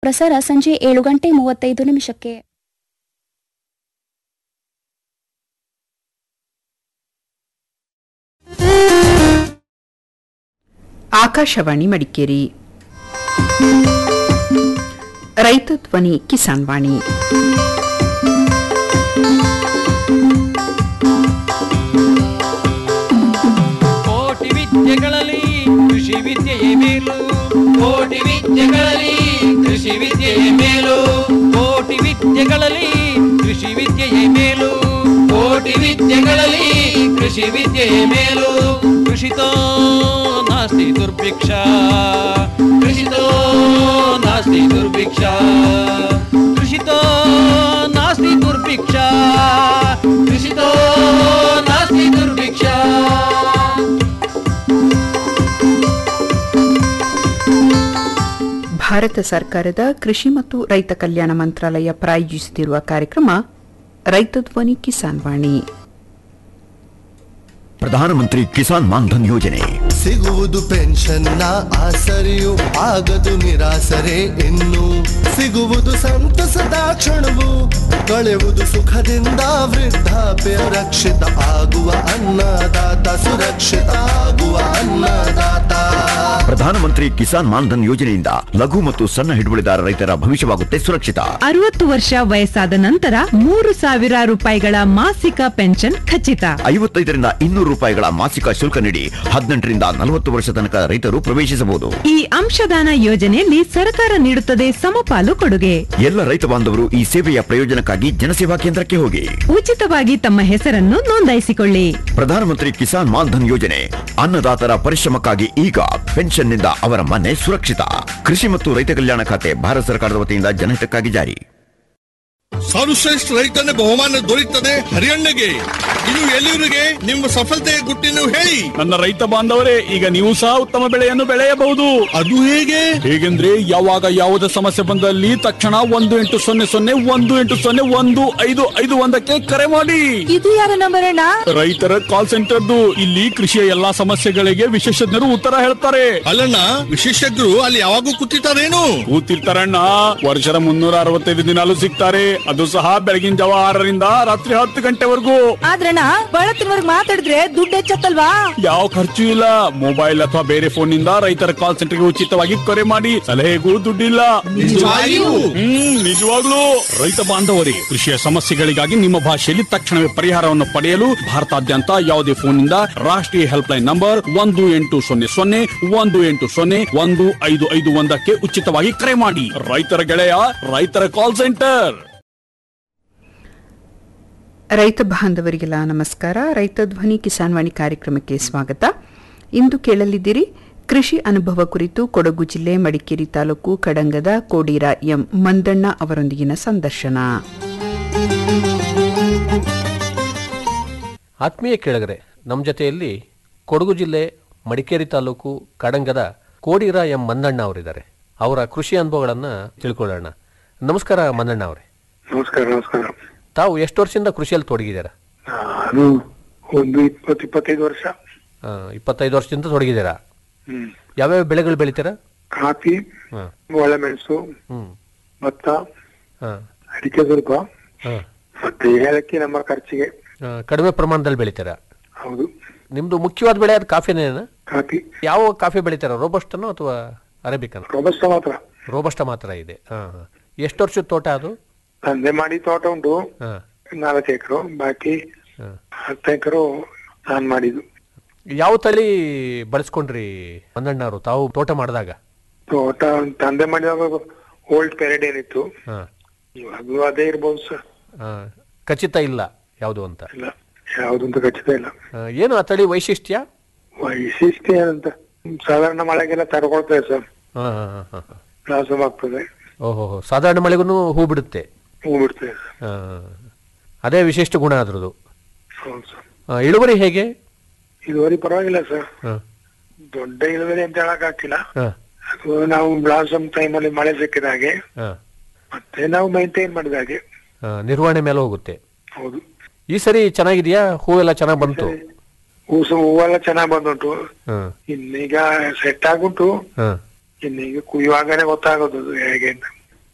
ಮರುಪ್ರಸಾರ ಸಂಜೆ ಏಳು ಗಂಟೆ ಮೂವತ್ತೈದು ನಿಮಿಷಕ್ಕೆ ಆಕಾಶವಾಣಿ ಮಡಿಕೇರಿ ರೈತ ಧ್ವನಿ ಕಿಸಾನ್ ವಾಣಿ ಕೋಟಿ ವಿದ್ಯೆಗಳಲ್ಲಿ ಕೃಷಿ ವಿದ್ಯೆಯೇ ಮೇಲು ಕೋಟಿ ವಿದ್ಯೆಗಳಲ್ಲಿ ಕೃಷಿ ವಿದ್ಯೆಯೇ ಮೇಲು ಕೋಟಿ ವಿದ್ಯೆಗಳಲ್ಲಿ ಕೃಷಿ ವಿದ್ಯೆಯೇ ಮೇಲು ಕೋಟಿ ವಿದ್ಯೆಗಳಲ್ಲಿ ಕೃಷಿ ವಿದ್ಯೆಯೇ ಮೇಲು ಕೃಷಿತೋ ನಾಸ್ತಿ ದುರ್ಭಿಕ್ಷ ಕೃಷಿತೋ ನಾಸ್ತಿ ದುರ್ಭಿಕ್ಷ ಕೃಷಿತೋ ನಾಸ್ತಿ ದುರ್ಭಿಕ್ಷ ಕೃಷಿತೋ ನಾಸ್ತಿ ದುರ್ಭಿಕ್ಷ ಭಾರತ ಸರ್ಕಾರದ ಕೃಷಿ ಮತ್ತು ರೈತ ಕಲ್ಯಾಣ ಮಂತ್ರಾಲಯ ಪ್ರಾಯೋಜಿಸುತ್ತಿರುವ ಕಾರ್ಯಕ್ರಮ ರೈತ ಧ್ವನಿ ಕಿಸಾನ್ ವಾಣಿ ಪ್ರಧಾನಮಂತ್ರಿ ಕಿಸಾನ್ ಮಾನ್ಧನ್ ಯೋಜನೆ ಸಿಗುವುದು ಪೆನ್ಷನ್ನ ಆಸರೆಯು ಆಗದು ನಿರಾಸರೆ ಇನ್ನು ಸಿಗುವುದು ಸಂತಸದ ಕ್ಷಣವು ಕಳೆಯುವುದು ಸುಖದಿಂದ ವೃದ್ಧಾಪ್ಯ ರಕ್ಷಿತ ಆಗುವ ಅನ್ನದಾತ ಸುರಕ್ಷಿತ ಆಗುವ ಅನ್ನದಾತ ಪ್ರಧಾನಮಂತ್ರಿ ಕಿಸಾನ್ ಮಾನ್ಧನ್ ಯೋಜನೆಯಿಂದ ಲಘು ಮತ್ತು ಸಣ್ಣ ಹಿಡುವಳಿದಾರ ರೈತರ ಭವಿಷ್ಯವಾಗುತ್ತೆ ಸುರಕ್ಷಿತ ಅರವತ್ತು ವರ್ಷ ವಯಸ್ಸಾದ ನಂತರ ಮೂರು ಸಾವಿರ ರೂಪಾಯಿಗಳ ಮಾಸಿಕ ಪೆನ್ಷನ್ ಖಚಿತ ಐವತ್ತೈದರಿಂದ ಇನ್ನೂರು ರೂಪಾಯಿಗಳ ಮಾಸಿಕ ಶುಲ್ಕ ನೀಡಿ ಹದಿನೆಂಟರಿಂದ ನಲವತ್ತು ವರ್ಷ ತನಕ ರೈತರು ಪ್ರವೇಶಿಸಬಹುದು ಈ ಅಂಶದಾನ ಯೋಜನೆಯಲ್ಲಿ ಸರ್ಕಾರ ನೀಡುತ್ತದೆ ಸಮಪಾಲು ಕೊಡುಗೆ ಎಲ್ಲ ರೈತ ಬಾಂಧವರು ಈ ಸೇವೆಯ ಪ್ರಯೋಜನಕ್ಕಾಗಿ ಜನಸೇವಾ ಕೇಂದ್ರಕ್ಕೆ ಹೋಗಿ ಉಚಿತವಾಗಿ ತಮ್ಮ ಹೆಸರನ್ನು ನೋಂದಾಯಿಸಿಕೊಳ್ಳಿ ಪ್ರಧಾನಮಂತ್ರಿ ಕಿಸಾನ್ ಮಾನ್ಧನ್ ಯೋಜನೆ ಅನ್ನದಾತರ ಪರಿಶ್ರಮಕ್ಕಾಗಿ ಈಗ ಪೆನ್ಷನ್ನಿಂದ ಅವರ ಮನೆ ಸುರಕ್ಷಿತ ಕೃಷಿ ಮತ್ತು ರೈತ ಕಲ್ಯಾಣ ಖಾತೆ ಭಾರತ ಸರ್ಕಾರದ ವತಿಯಿಂದ ಜನಹಿತಕ್ಕಾಗಿ ಜಾರಿ ಸರ್ವಶ್ರೇಷ್ಠ ರೈತನ ಬಹುಮಾನ ದೊರೆಯುತ್ತದೆ ಹರಿಯಣ್ಣಗೆ ಇದು ಎಲ್ಲಿವರಿಗೆ ನಿಮ್ಮ ಸಫಲತೆಯ ಗುಟ್ಟಿನ ಹೇಳಿ ನನ್ನ ರೈತ ಬಾಂಧವರೇ ಈಗ ನೀವು ಸಹ ಉತ್ತಮ ಬೆಳೆಯನ್ನು ಬೆಳೆಯಬಹುದು ಅದು ಹೇಗೆ ಹೇಗೆಂದ್ರೆ ಯಾವಾಗ ಯಾವುದೇ ಸಮಸ್ಯೆ ಬಂದಲ್ಲಿ ತಕ್ಷಣ ಒಂದು ಎಂಟು ಸೊನ್ನೆ ಸೊನ್ನೆ ಒಂದು ಎಂಟು ಸೊನ್ನೆ ಒಂದು ಐದು ಐದು ಒಂದಕ್ಕೆ ಕರೆ ಮಾಡಿ ಇದು ಯಾರ ನಂಬರ್ ಅಣ್ಣ ರೈತರ ಕಾಲ್ ಸೆಂಟರ್ದು ಇಲ್ಲಿ ಕೃಷಿಯ ಎಲ್ಲಾ ಸಮಸ್ಯೆಗಳಿಗೆ ವಿಶೇಷಜ್ಞರು ಉತ್ತರ ಹೇಳ್ತಾರೆ ಅಲ್ಲಣ್ಣ ವಿಶೇಷಜ್ಞರು ಅಲ್ಲಿ ಯಾವಾಗೂ ಕೂತಿರ್ತಾರೇನು ಕೂತಿರ್ತಾರಣ್ಣ ವರ್ಷದ ಮುನ್ನೂರ ಅರವತ್ತೈದು ದಿನಾಲು ಸಿಗ್ತಾರೆ ಅದು ಸಹ ಬೆಳಗಿನ ಜಾವ ಆರರಿಂದ ರಾತ್ರಿ ಹತ್ತು ಗಂಟೆವರೆಗೂ ಆದ್ರಣ್ಣ ಬಳತ್ತಿನವರ್ಗ್ ಮಾತಾಡಿದ್ರೆ ದುಡ್ಡು ಹೆಚ್ಚತ್ತಲ್ವಾ ಯಾವ ಖರ್ಚು ಇಲ್ಲ ಮೊಬೈಲ್ ಅಥವಾ ಬೇರೆ ಫೋನ್ ನಿಂದ ರೈತರ ಕಾಲ್ ಸೆಂಟರ್ಗೆ ಉಚಿತವಾಗಿ ಕರೆ ಮಾಡಿ ಸಲಹೆಗೂ ದುಡ್ಡಿಲ್ಲ ನಿಜವಾಗಿಯೂ? ಹ್ಮ್ ನಿಜವಾಗ್ಲೂ ರೈತ ಬಾಂಧವರೇ ಕೃಷಿಯ ಸಮಸ್ಯೆಗಳಿಗಾಗಿ ನಿಮ್ಮ ಭಾಷೆಯಲ್ಲಿ ತಕ್ಷಣವೇ ಪರಿಹಾರವನ್ನು ಪಡೆಯಲು ಭಾರತಾದ್ಯಂತ ಯಾವುದೇ ಫೋನ್ನಿಂದ ರಾಷ್ಟ್ರೀಯ ಹೆಲ್ಪ್ ಲೈನ್ ನಂಬರ್ ಒಂದು ಎಂಟು ಸೊನ್ನೆ ಸೊನ್ನೆ ಒಂದು ಎಂಟು ಸೊನ್ನೆ ಒಂದು ಐದು ಐದು ಒಂದಕ್ಕೆ ಉಚಿತವಾಗಿ ಕರೆ ಮಾಡಿ ರೈತರ ಗೆಳೆಯ ರೈತರ ಕಾಲ್ ಸೆಂಟರ್ ರೈತ ಬಾಂಧವರಿಗೆಲ್ಲ ನಮಸ್ಕಾರ ರೈತ ಧ್ವನಿ ಕಿಸಾನ್ ವಾಣಿ ಕಾರ್ಯಕ್ರಮಕ್ಕೆ ಸ್ವಾಗತ ಇಂದು ಕೇಳಲಿದ್ದೀರಿ ಕೃಷಿ ಅನುಭವ ಕುರಿತು ಕೊಡಗು ಜಿಲ್ಲೆ ಮಡಿಕೇರಿ ತಾಲೂಕು ಕಡಂಗದ ಕೋಡೀರ ಎಂ ಮಂದಣ್ಣ ಅವರೊಂದಿಗಿನ ಸಂದರ್ಶನ ಆತ್ಮೀಯ ಕೆಳಗರೆ ನಮ್ಮ ಜೊತೆಯಲ್ಲಿ ಕೊಡಗು ಜಿಲ್ಲೆ ಮಡಿಕೇರಿ ತಾಲೂಕು ಕಡಂಗದ ಕೋಡಿರ ಎಂ ಮಂದಣ್ಣ ಅವರಿದ್ದಾರೆ ಅವರ ಕೃಷಿ ಅನುಭವಗಳನ್ನು ತಿಳ್ಕೊಳ್ಳೋಣ ನಮಸ್ಕಾರ ಮಂದಣ್ಣ ಅವರೇ ನಮಸ್ಕಾರ ನಮಸ್ಕಾರ ತಾವು ಎಷ್ಟು ವರ್ಷದಿಂದ ಕೃಷಿಯಲ್ಲಿ ತೊಡಗಿದ್ದೀರಾ ನಾನು ಒಂದು ಇಪ್ಪತ್ತು ಇಪ್ಪತ್ತೈದು ವರ್ಷ ಆ, ಇಪ್ಪತ್ತೈದು ವರ್ಷದಿಂದ ತೊಡಗಿದ್ದೀರಾ ಹ್ಮ್ ಯಾವ್ಯಾವ ಬೆಳೆಗಳು ಬೆಳಿತೀರಾ ಕಾಫಿ ಹಾಂ ಒಳ್ಳೆಮೆಣಸು ಹ್ಞೂ ಭತ್ತ ಹಾಂ ಅಡಿಕೆ ಸ್ವಲ್ಪ ಹಾಂ ಮತ್ತೆ ಏಲಕ್ಕಿ ನಮ್ಮ ಖರ್ಚಿಗೆ ಕಡಿಮೆ ಪ್ರಮಾಣದಲ್ಲಿ ಬೆಳಿತೀರಾ ಹೌದು ನಿಮ್ದು ಮುಖ್ಯವಾದ ಬೆಳೆ ಅದು ಕಾಫಿನೇನ ಕಾಫಿ ಯಾವ ಕಾಫಿ ಬೆಳಿತೀರಾ ರೋಬಸ್ಟನೋ ಅಥವಾ ಅರೇಬಿಕನ ರೋಬಸ್ಟ ಮಾತ್ರ ರೋಬಸ್ಟ ಮಾತ್ರ ಇದೆ ಹಾಂ ಹಾಂ ಎಷ್ಟು ವರ್ಷದ ತೋಟ ಅದು ತಂದೆ ಮಾಡಿ ತೋಟ ಉಂಟು ಹಾಂ ನಾಲ್ಕು ಎಕರು ಬಾಕಿ ಹಾಂ ಹತ್ತು ಎಕರು ನಾನ್ ಮಾಡಿದ್ದು ಯಾವ ತಳಿ ಬಳಸ್ಕೊಂಡ್ರಿ ಮಂದಣ್ಣವರು ತಾವು ತೋಟ ಮಾಡಿದಾಗ ತೋಟ ತಂದೆ ಮಾಡಿದಾಗ ಓಲ್ಡ್ ಪೆರಡ್ ಏನಿತ್ತು ಹಾಂ ಇವಾಗ್ಲೂ ಅದೇ ಇರ್ಬೋದು ಸರ್ ಹಾಂ ಖಚಿತ ಇಲ್ಲ ಯಾವುದು ಅಂತ ಇಲ್ಲ ಯಾವ್ದಂತ ಖಚಿತ ಇಲ್ಲ ಆ, ಏನು ಆ ತಳಿ ವೈಶಿಷ್ಟ್ಯ ವೈಶಿಷ್ಟ್ಯ ಏನಂತ ಸಾಧಾರಣ ಮಳೆಗೆಲ್ಲ ತಡ್ಕೊಳ್ತೇವೆ ಸರ್ ಹಾಂ ಹಾಂ ಹಾಂ ಹಾಂ ಲಾಸಮ್ ಆಗ್ತದೆ ಓಹೋ ಸಾಧಾರಣ ಮಳೆಗೂ ಹೂ ಬಿಡುತ್ತೆ ಹೂ ಬಿಡ್ತೇವೆ ಸರ್ ಆ, ಅದೇ ವಿಶಿಷ್ಟ ಗುಣ ಅದ್ರದ್ದು ಹೌದು ಸರ್ ಆ, ಇಳುವರಿ ಹೇಗೆ ಇಳುವರಿ ಪರವಾಗಿಲ್ಲ ಸರ್ ಹಾಂ ದೊಡ್ಡ ಇಳುವರಿ ಅಂತ ಹೇಳಕ್ ಆಗ್ತಿಲ್ಲ ಹಾಂ ಅದು ನಾವು ಬ್ಲಾಸಮ್ ಟೈಮಲ್ಲಿ ಮಳೆ ಸಿಕ್ಕಿದ ಹಾಗೆ ಹಾಂ ಮತ್ತೆ ನಾವು ಮೈಂಟೈನ್ ಮಾಡಿದ ಹಾಗೆ ನಿರ್ವಹಣೆ ಮೇಲೆ ಹೋಗುತ್ತೆ ಹೌದು ಈ ಸರಿ ಚೆನ್ನಾಗಿದೆಯಾ ಹೂವೆಲ್ಲ ಚೆನ್ನಾಗಿ ಬಂತು ಹೂಸು ಹೂವೆಲ್ಲ ಚೆನ್ನಾಗ್ ಬಂದುಂಟು ಹಾಂ ಇನ್ನೀಗ ಸೆಟ್ ಆಗುಂಟು ಹಾಂ ಇನ್ನೀಗ ಕುಯ್ಯುವಾಗನೇ ಗೊತ್ತಾಗೋದು ಅದು ಹೇಗೆ ಅಂತ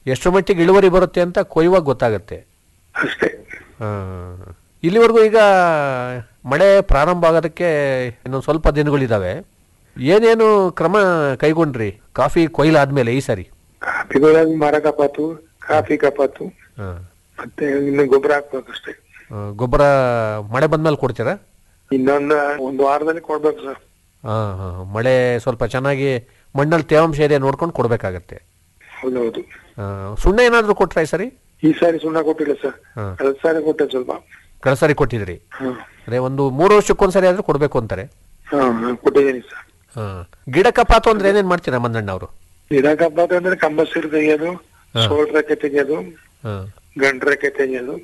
ಎಷ್ಟರ ಮಟ್ಟಿಗೆ ಇಳುವರಿ ಬರುತ್ತೆ ಅಂತ ಕೊಯ್ಯುವಾಗ ಗೊತ್ತಾಗುತ್ತೆ ಅಷ್ಟೇ ಆ, ಇಲ್ಲಿವರೆಗೂ ಈಗ ಮಳೆ ಪ್ರಾರಂಭ ಆಗೋದಕ್ಕೆ ಇನ್ನೊಂದು ಸ್ವಲ್ಪ ದಿನಗಳಿದಾವೆ ಏನೇನು ಕ್ರಮ ಕೈಗೊಂಡ್ರಿ ಕಾಫಿ ಕೊಯ್ಲಾದ್ಮೇಲೆ ಈ ಸರಿ ಕಾಫಿಗಳಲ್ಲಿ ಮರ ಕಪಾತು ಕಾಫಿ ಕಪಾತು ಆ, ಮತ್ತೆ ಇನ್ನು ಗೊಬ್ಬರ ಹಾಕ್ಬೇಕು ಅಷ್ಟೇ ಆ, ಗೊಬ್ಬರ ಮಳೆ ಬಂದ್ಮೇಲೆ ಕೊಡ್ತೀರಾ ಇನ್ನೊಂದು ಒಂದು ವಾರದಲ್ಲಿ ಕೊಡ್ಬೇಕು ಸರ್ ಆ, ಆ, ಮಳೆ ಸ್ವಲ್ಪ ಚೆನ್ನಾಗಿ ಮಣ್ಣಲ್ಲಿ ತೇವಾಂಶ ಇದೆ ನೋಡ್ಕೊಂಡು ಕೊಡ್ಬೇಕಾಗತ್ತೆ ಹೌದೌದು ಆ, ಸುಣ್ಣ ಏನಾದರೂ ಕೊಟ್ರಾ ಈ ಸರಿ ಈ ಸಾರಿ ಸುಣ್ಣ ಕೊಟ್ಟಿಲ್ಲ ಸರ್ ಹಾ. ಕಳೆದ ಸಾರಿ ಕೊಟ್ಟೆ ಸ್ವಲ್ಪ ಕಳೆದ ಸಾರಿ ಕೊಟ್ಟಿದ್ರಿ ಹಾ ಅದೇ ಒಂದು ಮೂರು ವರ್ಷಕ್ಕೊಂದ್ಸರಿ ಆದ್ರೂ ಕೊಡ್ಬೇಕು ಅಂತಾರೆ ಹಾ ಹಾ, ಕೊಟ್ಟಿದ್ದೀನಿ ಸರ್ ಆ, ಗಿಡ ಕಪಾತು ಅಂದ್ರೆ ಏನೇನ್ ಮಾಡ್ತೀರಾ ಮಂದಣ್ಣ ಅವರು ಗಿಡ ಕಪಾತು ಅಂದ್ರೆ ಕಂಬ ಸಿರು ತೆಗೆಯೋದು ಸೋಲ್ ರೆಕ್ಕೆ ತೆಗೆಯೋದು ಗಂಡ್ ರೆಕ್ಕೆ ತೆಗೆಯೋದು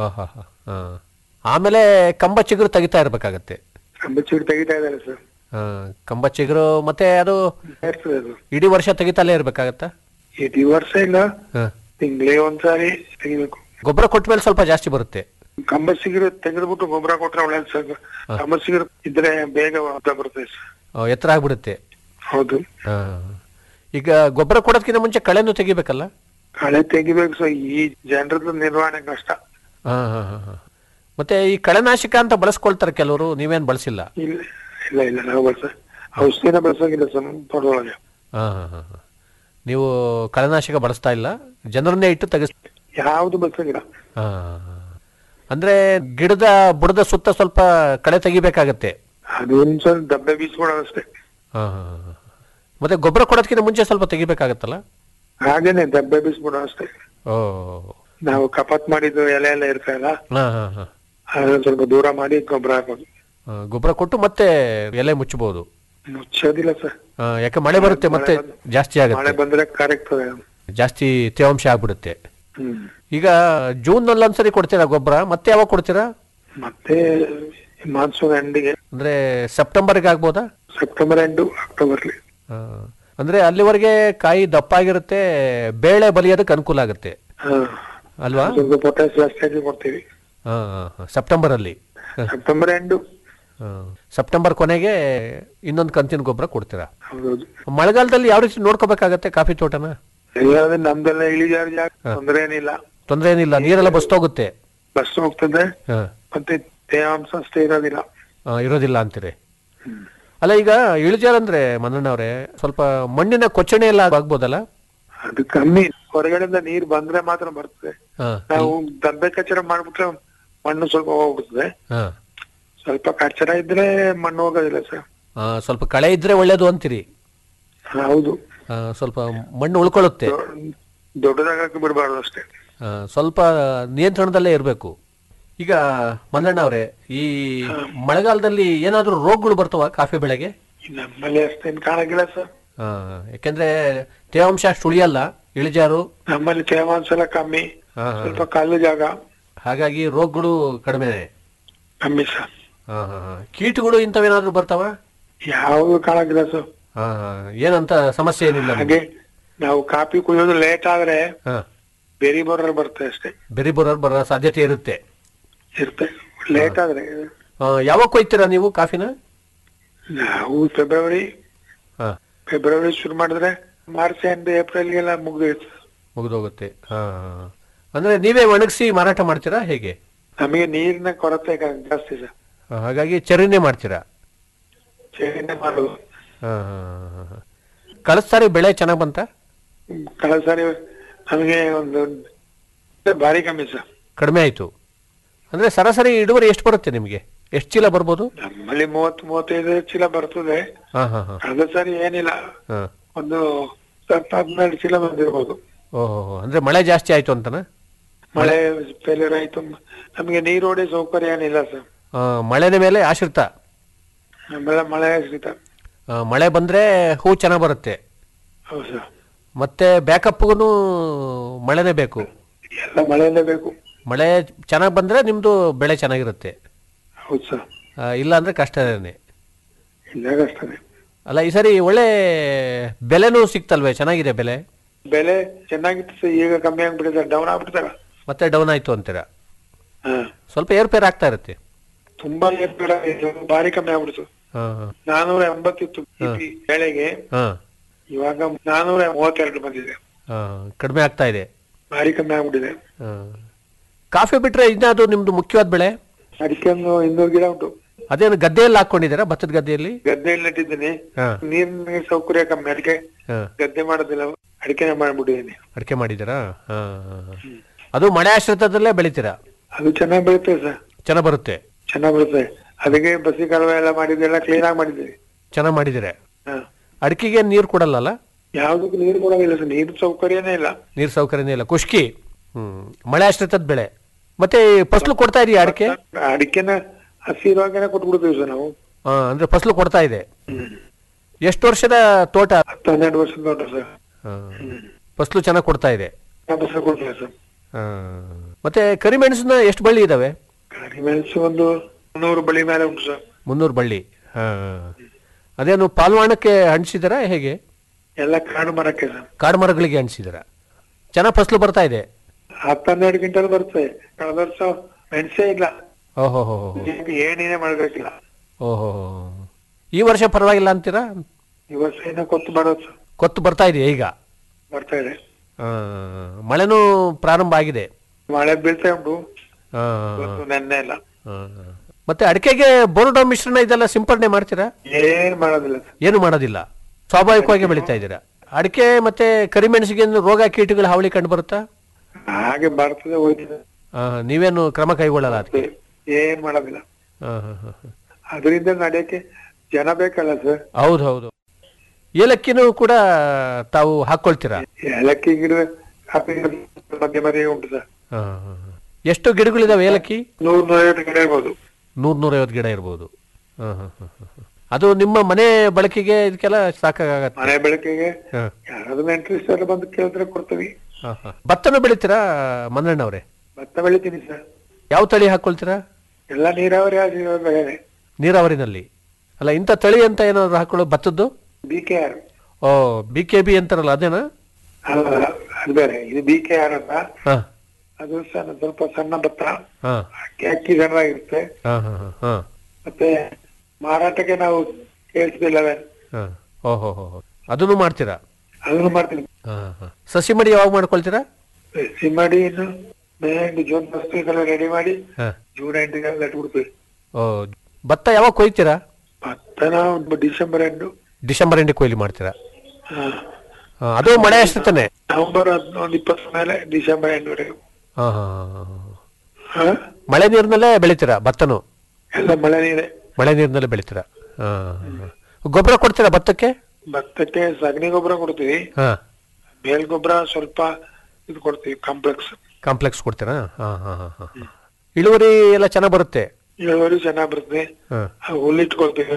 ಆಮೇಲೆ ಕಂಬ ಚಿಗುರು ತೆಗಿತಾ ಇರ್ಬೇಕಾಗತ್ತೆ ಕಂಬ ಚೀಡು ತೆಗಿತಾ ಇದ್ದಾರೆ ಸರ್ ಆ, ಕಂಬ ಚಿಗುರು ಮತ್ತೆ ಅದು ಇರ್ತದೆ ಅದು ಇಡೀ ವರ್ಷ ತೆಗಿತಲೇ ಇರ್ಬೇಕಾಗತ್ತಾ ಇಡೀ ವರ್ಷ ಇಲ್ಲ ಹಾ. ತಿಂಗಳೇ ಒಂದ್ಸಾರಿ ತೆಗಿಬೇಕು ಗೊಬ್ಬರ ಕೊಟ್ಟ ಮೇಲೆ ಸ್ವಲ್ಪ ಜಾಸ್ತಿ ಬರುತ್ತೆ ಕಂಬ ಸಿಗಿರು ತೆಗೆದ್ಬಿಟ್ಟು ಗೊಬ್ಬರ ಕೊಟ್ರೆ ಒಳ್ಳೇದು ಸರ್ ಕಂಬ ಸಿಗಿರು ಇದ್ರೆ ಬೇಗ ಉದ್ದ ಬರುತ್ತೆ ಸರ್ ಆ, ಎತ್ತರ ಆಗ್ಬಿಡುತ್ತೆ ಹೌದು ಆ. ಈಗ ಗೊಬ್ಬರ ಕೊಡೋದಕ್ಕಿಂತ ಮುಂಚೆ ಕಳೆನು ತೆಗಿಬೇಕಲ್ಲ ಕಳೆ ತೆಗಿಬೇಕು ಸರ್ ಈ ಜನರದ್ದು ನಿರ್ವಹಣೆ ಕಷ್ಟ ಹಾ ಹಾ ಹಾ ಹಾ. ಮತ್ತೆ ಈ ಕಳೆನಾಶಕ ಅಂತ ಬಳಸ್ಕೊಳ್ತಾರೆ ಕೆಲವರು ನೀವೇನ್ ಬಳಸಿಲ್ಲ ಇಲ್ಲ ಇಲ್ಲ ಇಲ್ಲ ನಾವು ಬಳಸ ಔಷಧಿನ ಬಳಸಂಗಿಲ್ಲ ಸರ್ ತೋಟದೊಳಗೆ ಹಾ ಹಾ ಹಾ ಹಾ. ನೀವು ಕಳೆನಾಶಕ ಬಳಸ್ತಾ ಇಲ್ಲ ಜನರನ್ನೇ ಇಟ್ಟು ತೆಗೆಸ್ ಯಾವ್ದು ಬಳಸಂಗಿಲ್ಲ ಹಾ ಅಂದ್ರೆ ಗಿಡದ ಬುಡದ ಸುತ್ತ ಸ್ವಲ್ಪ ಕಳೆ ತೆಗಿಬೇಕಾಗತ್ತೆ ಅದು ಒಂದ್ ಸ್ವಲ್ಪ ದಬ್ಬೆ ಬೀಸ್ಕೊಡೋದು ಅಷ್ಟೇ ಹಾ ಹಾ ಹಾ, ಹಾ. ಮತ್ತೆ ಗೊಬ್ಬರ ಕೊಡೋದಕ್ಕಿಂತ ಮುಂಚೆ ಸ್ವಲ್ಪ ತೆಗಿಬೇಕಾಗತ್ತಲ್ಲ ಹಾಗೇನೆ ದಬ್ಬೆ ಬೀಸ್ಬಿಡೋ ಅಷ್ಟೇ ಓ ನಾವು ಕಪಾತ್ ಮಾಡಿದ್ದು ಎಲೆ ಎಲ್ಲ ಇರ್ತಲ್ಲ ಹಾ ಹಾ ಹಾ ಅದನ್ನ ಸ್ವಲ್ಪ ದೂರ ಮಾಡಿ ಗೊಬ್ಬರ ಹಾಕೋದು ಆ, ಗೊಬ್ಬರ ಕೊಟ್ಟು ಮತ್ತೆ ಎಲೆ ಮುಚ್ಚಬಹುದು ಮುಚ್ಚೋದಿಲ್ಲ ಸರ್ ಆ, ಯಾಕೆ ಮಳೆ ಬರುತ್ತೆ ಮತ್ತೆ ಮಳೆ ಬಂದ್- ಜಾಸ್ತಿ ಮಳೆ ಆಗುತ್ತೆ ಬಂದ್ರೆ ಕರೆಕ್ತದೆ ಜಾಸ್ತಿ ತೇವಾಂಶ ಆಗ್ಬಿಡುತ್ತೆ ಹ್ಮ್ ಈಗ ಜೂನ್ ನಲ್ಲಿ ಒಂದ್ಸರಿ ಕೊಡ್ತೀರಾ ಗೊಬ್ಬರ ಮತ್ತೆ ಯಾವಾಗ ಕೊಡ್ತೀರಾ ಮತ್ತೆ ಮಾನ್ಸೂನ್ ಎಂಡಿಗೆ ಅಂದ್ರೆ ಸೆಪ್ಟೆಂಬರ್ಗೆ ಆಗ್ಬೋದಾ ಸೆಪ್ಟೆಂಬರ್ ಎಂಡು ಅಕ್ಟೋಬರ್ಲಿ ಆ, ಅಂದ್ರೆ ಅಲ್ಲಿವರೆಗೆ ಕಾಯಿ ದಪ್ಪ ಆಗಿರುತ್ತೆ ಬೇಳೆ ಬಲಿಯೋದಕ್ಕೆ ಅನುಕೂಲ ಆಗುತ್ತೆ ಹಾ ಅಲ್ವಾ ಸ್ವಲ್ಪ ಪೊಟ್ಯಾಸ್ ಜಾಸ್ತಿ ಹಾಕಿ ಕೊಡ್ತೀವಿ ಆ, ಆ, ಆ, ಸೆಪ್ಟೆಂಬರ್ ಅಲ್ಲಿ ಸೆಪ್ಟೆಂಬರ್ ಎಂಡು ಆ, ಸೆಪ್ಟೆಂಬರ್ ಕೊನೆಗೆ ಇನ್ನೊಂದು ಕಂತಿನ ಗೊಬ್ಬರ ಕೊಡ್ತೀರಾ ಹೌದೌದು ಮಳೆಗಾಲದಲ್ಲಿ ಯಾವ ರೀತಿ ನೋಡ್ಕೋಬೇಕಾಗತ್ತೆ ಕಾಫಿ ತೋಟನ ಇಲ್ಲಾಂದ್ರೆ ನಮ್ದೆಲ್ಲ ಇಳಿಜಾರು ಜಾಗ ತೊಂದ್ರೆ ಏನಿಲ್ಲ ತೊಂದ್ರೆ ಏನಿಲ್ಲ ನೀರೆಲ್ಲ ಬಸ್ತೋಗುತ್ತೆ ಬಸ್ ಹೋಗ್ತದೆ ಹಾ. ಮತ್ತೆ ತೇವಾಂಶ ಅಷ್ಟೇ ಇರೋದಿಲ್ಲ ಆ, ಇರೋದಿಲ್ಲ ಅಂತೀರಿ ಅಲ್ಲ ಈಗ ಇಳಿಜಾರ್ ಅಂದ್ರೆ ಮನ್ನಣ್ಣವ್ರೆ ಸ್ವಲ್ಪ ಮಣ್ಣಿನ ಕೊಚ್ಚಣೆ ಎಲ್ಲ ಆಗ್ಬೋದಲ್ಲ ಅದು ಕಮ್ಮಿ ಹೊರಗಡೆಯಿಂದ ನೀರ್ ಬಂದ್ರೆ ಮಾತ್ರ ಬರ್ತದೆ ಹಾ, ನಾವು ದಬ್ಬೆ ಕಚ್ಚಡ ಮಾಡ್ಬಿಟ್ರೆ ಮಣ್ಣು ಸ್ವಲ್ಪ ಹೋಗ್ಬಿಡ್ತದೆ ಹಾ. ಸ್ವಲ್ಪ ಕಚ್ಚಡ ಇದ್ರೆ ಮಣ್ಣು ಹೋಗೋದಿಲ್ಲ ಸರ್ ಆ, ಸ್ವಲ್ಪ ಕಳೆ ಇದ್ರೆ ಒಳ್ಳೇದು ಅಂತೀರಿ ಹೌದು ಆ, ಸ್ವಲ್ಪ ಮಣ್ಣು ಉಳ್ಕೊಳ್ಳುತ್ತೆ ದೊಡ್ಡದಾಗಕ್ಕೆ ಬಿಡಬಾರ್ದು ಅಷ್ಟೇ ಆ, ಸ್ವಲ್ಪ ನಿಯಂತ್ರಣದಲ್ಲೇ ಇರಬೇಕು ಈಗ ಮಂದಣ್ಣ ಅವರೇ ಈ ಮಳೆಗಾಲದಲ್ಲಿ ಏನಾದ್ರೂ ರೋಗಗಳು ಬರ್ತಾವ ಕಾಫಿ ಬೆಳೆಗೆ ನಮ್ಮಲ್ಲಿ ಅಷ್ಟೇನ್ ಕಾಣಂಗಿಲ್ಲ ಸರ್ ಆ, ಯಾಕೆಂದ್ರೆ ತೇವಾಂಶ ಅಷ್ಟು ಉಳಿಯಲ್ಲ ಇಳಿಜಾರು ನಮ್ಮಲ್ಲಿ ತೇವಾಂಶ ಎಲ್ಲ ಕಮ್ಮಿ ಹಾ, ಹಾ. ಸ್ವಲ್ಪ ಕಲ್ಲು ಜಾಗ ಹಾಗಾಗಿ ರೋಗಗಳು ಕಡಿಮೆ ಕಮ್ಮಿ ಸರ್ ಆ, ಆ, ಆ. ಕೀಟಗಳು ಇಂಥವೇನಾದ್ರೂ ಬರ್ತಾವ ಯಾವ್ದು ಕಾಣಂಗಿಲ್ಲ ಸರ್ ಆ, ಆ. ಏನಂತ ಸಮಸ್ಯೆ ಏನಿಲ್ಲ ಹಾಗೆ ನಾವು ಕಾಫಿ ಕುಡಿಯೋದು ಲೇಟ್ ಆದ್ರೆ ಹಾ ಬೆರಿ ಬರೋರು ಬರುತ್ತೆ ಅಷ್ಟೇ ಬೆರಿ ಬರೋರ್ ಬರೋ ಸಾಧ್ಯತೆ ಇರುತ್ತೆ ಇರುತ್ತೆ ಲೇಟ್ ಆದ್ರೆ ಆ, ಯಾವಾಗ ಕೊಯ್ತೀರಾ ನೀವು ಕಾಫಿನ ನಾವು ಫೆಬ್ರವರಿ ಹಾ ಫೆಬ್ರವರಿ ಶುರು ಮಾಡಿದ್ರೆ ಮಾರ್ಚ್ ಎಂಡ್ ಏಪ್ರಿಲ್ಗೆಲ್ಲ ಮುಗ್ದೋಯ್ತು ಮುಗಿದೋಗುತ್ತೆ ಹಾ ಅಂದ್ರೆ ನೀವೇ ಒಣಗಿಸಿ ಮಾರಾಟ ಮಾಡ್ತೀರಾ ಹೇಗೆ ನಮಗೆ ನೀರಿನ ಕೊರತೆ ಕ- ಜಾಸ್ತಿ ಸರ್ ಆ, ಹಾಗಾಗಿ ಚರಿನೇ ಮಾಡ್ತೀರಾ ಚೇನೆ ಮಾಡೋದು ಹಾ, ಹಾ, ಹಾ, ಹಾ. ಕಳೆದ ಸಾರಿ ಬೆಳೆ ಚೆನ್ನಾಗ್ ಬಂತ ಹ್ಮ್, ಕಳೆದ ಸಾರಿ ನಮಗೆ ಒಂದು ಭಾರಿ ಕಮ್ಮಿ ಸರ್ ಕಡಿಮೆ ಆಯ್ತು ಅಂದ್ರೆ ಸರಾಸರಿ ಇಳುವರಿ ಎಷ್ಟು ಬರುತ್ತೆ ನಿಮಗೆ ಎಷ್ಟು ಚೀಲ ಬರ್ಬೋದು ನಮ್ಮಲ್ಲಿ ಮೂವತ್ತು ಮೂವತ್ತೈದು ಚೀಲ ಬರ್ತದೆ ಹಾ ಹಾ ಹಾ ಕಳೆದ ಸಾರಿ ಏನಿಲ್ಲ ಹಾ ಒಂದು ಹತ್ತು ಹದಿನಾರು ಚೀಲ ಬಂದಿರ್ಬೋದು ಓಹೋ ಅಂದ್ರೆ ಮಳೆ ಜಾಸ್ತಿ ಆಯ್ತು ಅಂತನಾ ಮಳೆ ಫೇಲ್ಯೂರ್ ಆಯ್ತು ನಮಗೆ ನೀರು ಹೊಡೆ ಸೌಕರ್ಯ ಏನಿಲ್ಲ ಸರ್ ಆ, ಮಳೆನ ಮೇಲೆ ಆಶ್ರಿತ ನಮ್ಮೆಲ್ಲ ಮಳೆ ಆಶ್ರಿತ ಆ, ಮಳೆ ಬಂದ್ರೆ ಹೂ ಚೆನ್ನಾಗ್ ಬರುತ್ತೆ ಹೌದು ಸರ್ ಮತ್ತೆ ಬ್ಯಾಕಪ್ಗೂ ಮಳೆನೇ ಬೇಕು ಎಲ್ಲ ಮಳೆಯಲ್ಲೇ ಬೇಕು ಮಳೆ ಚೆನ್ನಾಗ್ ಬಂದ್ರೆ ನಿಮ್ದು ಬೆಳೆ ಚೆನ್ನಾಗಿರುತ್ತೆ ಹೌದು ಸರ್ ಆ, ಇಲ್ಲ ಅಂದ್ರೆ ಕಷ್ಟನೇ ಇಲ್ಲಾಗ ಅಷ್ಟೇ ಅಲ್ಲ ಈ ಸರಿ ಒಳ್ಳೆ ಬೆಲೆನೂ ಸಿಕ್ತಲ್ವೇ ಚೆನ್ನಾಗಿದೆ ಬೆಲೆ ಬೆಲೆ ಚೆನ್ನಾಗಿತ್ತು ಸರ್ ಈಗ ಕಮ್ಮಿ ಆಗ್ಬಿಟ್ಟಿದೆ ಡೌನ್ ಆಗ್ಬಿಡ್ತಾರ ಮತ್ತೆ ಡೌನ್ ಆಯ್ತು ಅಂತೀರಾ ಹಾ ಸ್ವಲ್ಪ ಏರ್ಪೇರ್ ಆಗ್ತಾ ಇರುತ್ತೆ ತುಂಬಾ ಏರ್ಪೇರ ಭಾರಿ ಕಮ್ಮಿ ಆಗ್ಬಿಡ್ತು ಹಾ ಹಾ ನಾನೂರ ಎಂಬತ್ತಿತ್ತು BP ಬೆಳೆಗೆ ಹಾ ಇವಾಗ ನಾನೂರ ಮೂವತ್ತೆರಡು ಬಂದಿದೆ ಆ, ಕಡಿಮೆ ಆಗ್ತಾ ಇದೆ ಭಾರಿ ಕಮ್ಮಿ ಆಗ್ಬಿಟ್ಟಿದೆ ಆ. ಕಾಫಿ ಬಿಟ್ರೆ ಇನ್ನಾದ್ರು ನಿಮ್ದು ಮುಖ್ಯವಾದ ಬೆಳೆ ಅಡಿಕೆ ಒಂದು ಇನ್ನೂರು ಗಿಡ ಉಂಟು ಅದೇನು ಗದ್ದೆಯಲ್ಲಿ ಹಾಕೊಂಡಿದ್ದೀರಾ ಭತ್ತದ ಗದ್ದೆಯಲ್ಲಿ ಗದ್ದೆಯಲ್ಲಿ ನೆಟ್ಟಿದ್ದೀನಿ ಹಾ. ನೀರ್ ನೀರ್ ಸೌಕರ್ಯ ಕಮ್ಮಿ ಅದಕ್ಕೆ ಹಾ. ಗದ್ದೆ ಮಾಡೋದಿಲ್ಲ ಅಡಿಕೆನೆ ಮಾಡ್ಬಿಟ್ಟಿದ್ದೀನಿ ಅಡಿಕೆ ಮಾಡಿದ್ದೀರಾ ಆ, ಆ, ಆ. ಅದು ಮಳೆ ಆಶ್ರಿತದಲ್ಲೇ ಬೆಳಿತೀರಾ ಅದು ಚೆನ್ನಾಗಿ ಬೆಳುತ್ತೆ ಸರ್ ಚೆನ್ನಾಗಿ ಬರುತ್ತೆ ಚೆನ್ನಾಗಿ ಬರುತ್ತೆ ಅದಕ್ಕೆ ಬಸಿ ಕಾಲುವೆ ಎಲ್ಲ ಮಾಡಿದ್ದೆಲ್ಲ ಕ್ಲೀನ್ ಆಗಿ ಮಾಡಿದ್ದೀವಿ ಚೆನ್ನಾಗಿ ಮಾಡಿದ್ದೀರಾ ಹಾ. ಅಡಿಕೆಗೆ ನೀರು ಕೊಡಲ್ಲಲ್ಲ ಯಾವ್ದಕ್ಕೂ ನೀರು ಕೊಡೋದಿಲ್ಲ ಸರ್ ನೀರು ಸೌಕರ್ಯನೇ ಇಲ್ಲ ನೀರು ಸೌಕರ್ಯನೇ ಇಲ್ಲ ಖುಷ್ಕಿ ಹ್ಮ್ ಮಳೆ ಆಶ್ರಿತದ ಬೆಳೆ ಮತ್ತೆ ಫಸಲು ಕೊಡ್ತಾ ಇದೆಯಾ ಅಡಿಕೆ ಅಡಿಕೆನ ಹಸಿ ಇರುವಾಗನೇ ಕೊಟ್ಬಿಡ್ತೀವಿ ಸರ್ ನಾವು ಆ, ಅಂದ್ರೆ ಫಸಲು ಕೊಡ್ತಾ ಇದೆ ಎಷ್ಟು ವರ್ಷದ ತೋಟ ಹತ್ತು ಹನ್ನೆರಡು ವರ್ಷದ ತೋಟ ಸರ್ ಆ, ಫಸಲು ಚೆನ್ನಾಗಿ ಕೊಡ್ತಾ ಇದೆ ಬಸ ಕೊಡ್ತೀವಿ ಸರ್ ಆ, ಮತ್ತೆ ಕರಿಮೆಣಸನ್ನ ಎಷ್ಟು ಬಳ್ಳಿ ಇದಾವೆ ಕರಿಮೆಣಸು ಒಂದು ನೂರು ಬಳಿ ಮೇಲೆ ಉಂಟು ಸರ್ ಮುನ್ನೂರು ಬಳ್ಳಿ ಆ, ಅದೇನು ಪಾಲ್ವಾಣಕ್ಕೆ ಹಂಚಿದಾರಾ ಹೇಗೆ ಎಲ್ಲ ಕಾಡು ಮರಕ್ಕೆ ಸರ್ ಕಾಡು ಮರಗಳಿಗೆ ಹಂಚಿದಾರ ಚೆನ್ನಾಗಿ ಫಸಲು ಬರ್ತಾ ಇದೆ ಹತ್ತು ಹನ್ನೆರಡು ಕ್ವಿಂಟಲ್ ಬರುತ್ತೆ ಕಳೆದ ವರ್ಷ ಮೆಣಸೇ ಇಲ್ಲ ಓಹೋ ಹೋ ಈಗ ಏನೇನೇ ಮಾಡ್ಬೇಕಿಲ್ಲ ಓಹೋ ಈ ವರ್ಷ ಪರವಾಗಿಲ್ಲ ಅಂತೀರಾ ಈ ವರ್ಷ ಏನೋ ಕೊತ್ತು ಮಾಡೋದು ಸರ್ ಕೊತ್ತು ಬರ್ತಾ ಇದೆ ಈಗ ಬರ್ತಾ ಇದೆ ಆ, ಮಳೆನೂ ಪ್ರಾರಂಭ ಆಗಿದೆ ಮಳೆ ಬೀಳ್ತಾ ಉಂಟು ಆ, ಇವತ್ತು ನೆನ್ನೆ ಇಲ್ಲ ಆ. ಮತ್ತೆ ಅಡಿಕೆಗೆ ಬೋರ್ಡೋ ಮಿಶ್ರಣ ಇದೆಲ್ಲ ಸಿಂಪಡಣೆ ಮಾಡ್ತೀರಾ ಏನ್ ಮಾಡೋದಿಲ್ಲ ಸರ್ ಏನು ಮಾಡೋದಿಲ್ಲ ಸ್ವಾಭಾವಿಕವಾಗಿ ಬೆಳೀತಾ ಇದ್ದೀರಾ ಅಡಿಕೆ ಮತ್ತೆ ಕರಿಮೆಣಸಿಗೆ ಏನು ರೋಗ ಕೀಟಗಳ ಹಾವಳಿ ಕಂಡು ಬರುತ್ತಾ ಹಾಗೆ ಬರ್ತದೆ ಹೋಯ್ತದೆ ಆ, ನೀವೇನು ಕ್ರಮ ಕೈಗೊಳ್ಳಲ್ಲ ಅದಕ್ಕೆ ಏನ್ ಮಾಡೋದಿಲ್ಲ ಆ, ಹಾ, ಹಾ, ಹಾ. ಅದರಿಂದ ನಡೆಯಕ್ಕೆ ಜನ ಬೇಕಲ್ಲ ಸರ್ ಹೌದು ಹೌದು ಏಲಕ್ಕಿನೂ ಕೂಡ ತಾವು ಹಾಕೊಳ್ತೀರಾ ಏಲಕ್ಕಿ ಗಿಡ ಕಾಫಿ ಗಿಡ ಮಧ್ಯೆ ಮಧ್ಯೆ ಉಂಟು ಸರ್ ಆ, ಹಾ, ಹಾ. ಎಷ್ಟು ಗಿಡಗಳಿದಾವೆ ಏಲಕ್ಕಿ ನೂರ್ ನೂರೈವತ್ತು ಗಿಡ ಇರ್ಬೋದು ನೂರ್ ನೂರೈವತ್ತು ಗಿಡ ಇರ್ಬೋದು ಆ, ಹಾ, ಹಾ, ಹಾ, ಹಾ. ಅದು ನಿಮ್ಮ ಮನೆ ಬಳಕೆಗೆ ಇದಕ್ಕೆಲ್ಲ ಸಾಕಾಗತ್ತೆ ಮನೆ ಬೆಳಕಿಗೆ ಹಾ, ಯಾರಾದ್ರೂ ಇಂಟ್ರೆಸ್ಟ್ ಎಲ್ಲ ಬಂದು ಕೇಳಿದ್ರೆ ಕೊಡ್ತೀವಿ ಹಾ, ಹಾ. ಭತ್ತನೂ ಬೆಳಿತೀರಾ ಮಂದಣ್ಣವ್ರೆ ಭತ್ತ ಬೆಳಿತೀನಿ ಸರ್ ಯಾವ ತಳಿ ಹಾಕೊಳ್ತೀರಾ ಎಲ್ಲ ನೀರಾವರಿ ಆಗಿರೋ ಬೆಳೆನೆ ನೀರಾವರಿನಲ್ಲಿ ಅಲ್ಲ ಇಂಥ ತಳಿ ಅಂತ ಏನಾದ್ರು ಹಾಕೊಳ್ಳೋ ಭತ್ತದ್ದು B K R O B K B ಅಂತಾರಲ್ಲ ಅದೇನಾ ಅದು ಬೇರೆ ಇದು ಬಿ ಕೆ ಆರ್ ಅಂತ ಹಾ ಅದು ಸಣ್ಣ ಸ್ವಲ್ಪ ಸಣ್ಣ ಭತ್ತ ಹಾ ಅಕ್ಕಿ ಅಕ್ಕಿ ಸಣ್ಣದಾಗಿರುತ್ತೆ ಹಾ ಹಾ ಹಾ ಹಾ ಮತ್ತೆ ಮಾರಾಟಕ್ಕೆ ನಾವು ಕೇಳಿಸ್ತಿಲ್ಲವೇ ಹಾ ಓಹೋ ಹೋ ಹೋ. ಅದನ್ನು ಮಾಡ್ತೀರಾ ಅದನ್ನು ಮಾಡ್ತೀನಿ ಹಾ ಹಾ ಸಸಿ ಮಡಿ ಯಾವಾಗ ಮಾಡ್ಕೊಳ್ತೀರಾ ಸಿಮ್ಮಡಿ ಇನ್ನು ಮೇ ಎಂಟು ಜೂನ್ ಫಸ್ಟ್ ಇದೆಲ್ಲ ರೆಡಿ ಮಾಡಿ ಹಾ ಜೂನ್ ಎಂಟಿಗೆಲ್ಲ ನೆಟ್ಬಿಡ್ತೀವಿ ಓ ಭತ್ತ ಯಾವಾಗ ಕೊಯ್ತೀರಾ ಭತ್ತ ನಾವು ಡಿಸೆಂಬರ್ ಎಂಟು ಡಿಸೆಂಬರ್ ಎಂಡಿಗೆ ಕೊಯ್ಲಿ ಮಾಡ್ತೀರಾ ಹಾ. ಆ, ಅದು ಮಳೆ ಅಷ್ಟೇ ನವೆಂಬರ್ ಹದಿನೊಂದು ಇಪ್ಪತ್ತರ ಮೇಲೆ ಡಿಸೆಂಬರ್ ಎಂಟುವರೆಗೂ ಹಾ ಹಾ ಹಾ, ಹಾ. ಹಾ ಮಳೆ ನೀರಿನಲ್ಲೇ ಬೆಳಿತೀರಾ ಭತ್ತನು ಎಲ್ಲ ಮಳೆ ನೀರೇ ಮಳೆ ನೀರಿನಲ್ಲೇ ಬೆಳಿತೀರಾ ಹಾ ಹಾ. ಗೊಬ್ಬರ ಕೊಡ್ತೀರಾ ಭತ್ತಕ್ಕೆ ಭತ್ತಕ್ಕೆ ಸಗಣಿ ಗೊಬ್ಬರ ಕೊಡ್ತೀವಿ ಹಾ ಮೇಲ್ ಗೊಬ್ಬರ ಸ್ವಲ್ಪ ಇದು ಕೊಡ್ತೀವಿ ಕಾಂಪ್ಲೆಕ್ಸ್ ಕಾಂಪ್ಲೆಕ್ಸ್ ಕೊಡ್ತೀರಾ ಹಾ ಹಾ ಹಾ ಹಾ ಹಾ. ಇಳುವರಿ ಎಲ್ಲ ಚೆನ್ನಾಗಿ ಬರುತ್ತೆ ಇಳುವರಿ ಚೆನ್ನಾಗ್ ಬರ್ತದೆ ಹಾ ಆ ಹುಲ್ಲಿಟ್ಕೊಳ್ತೀವಿ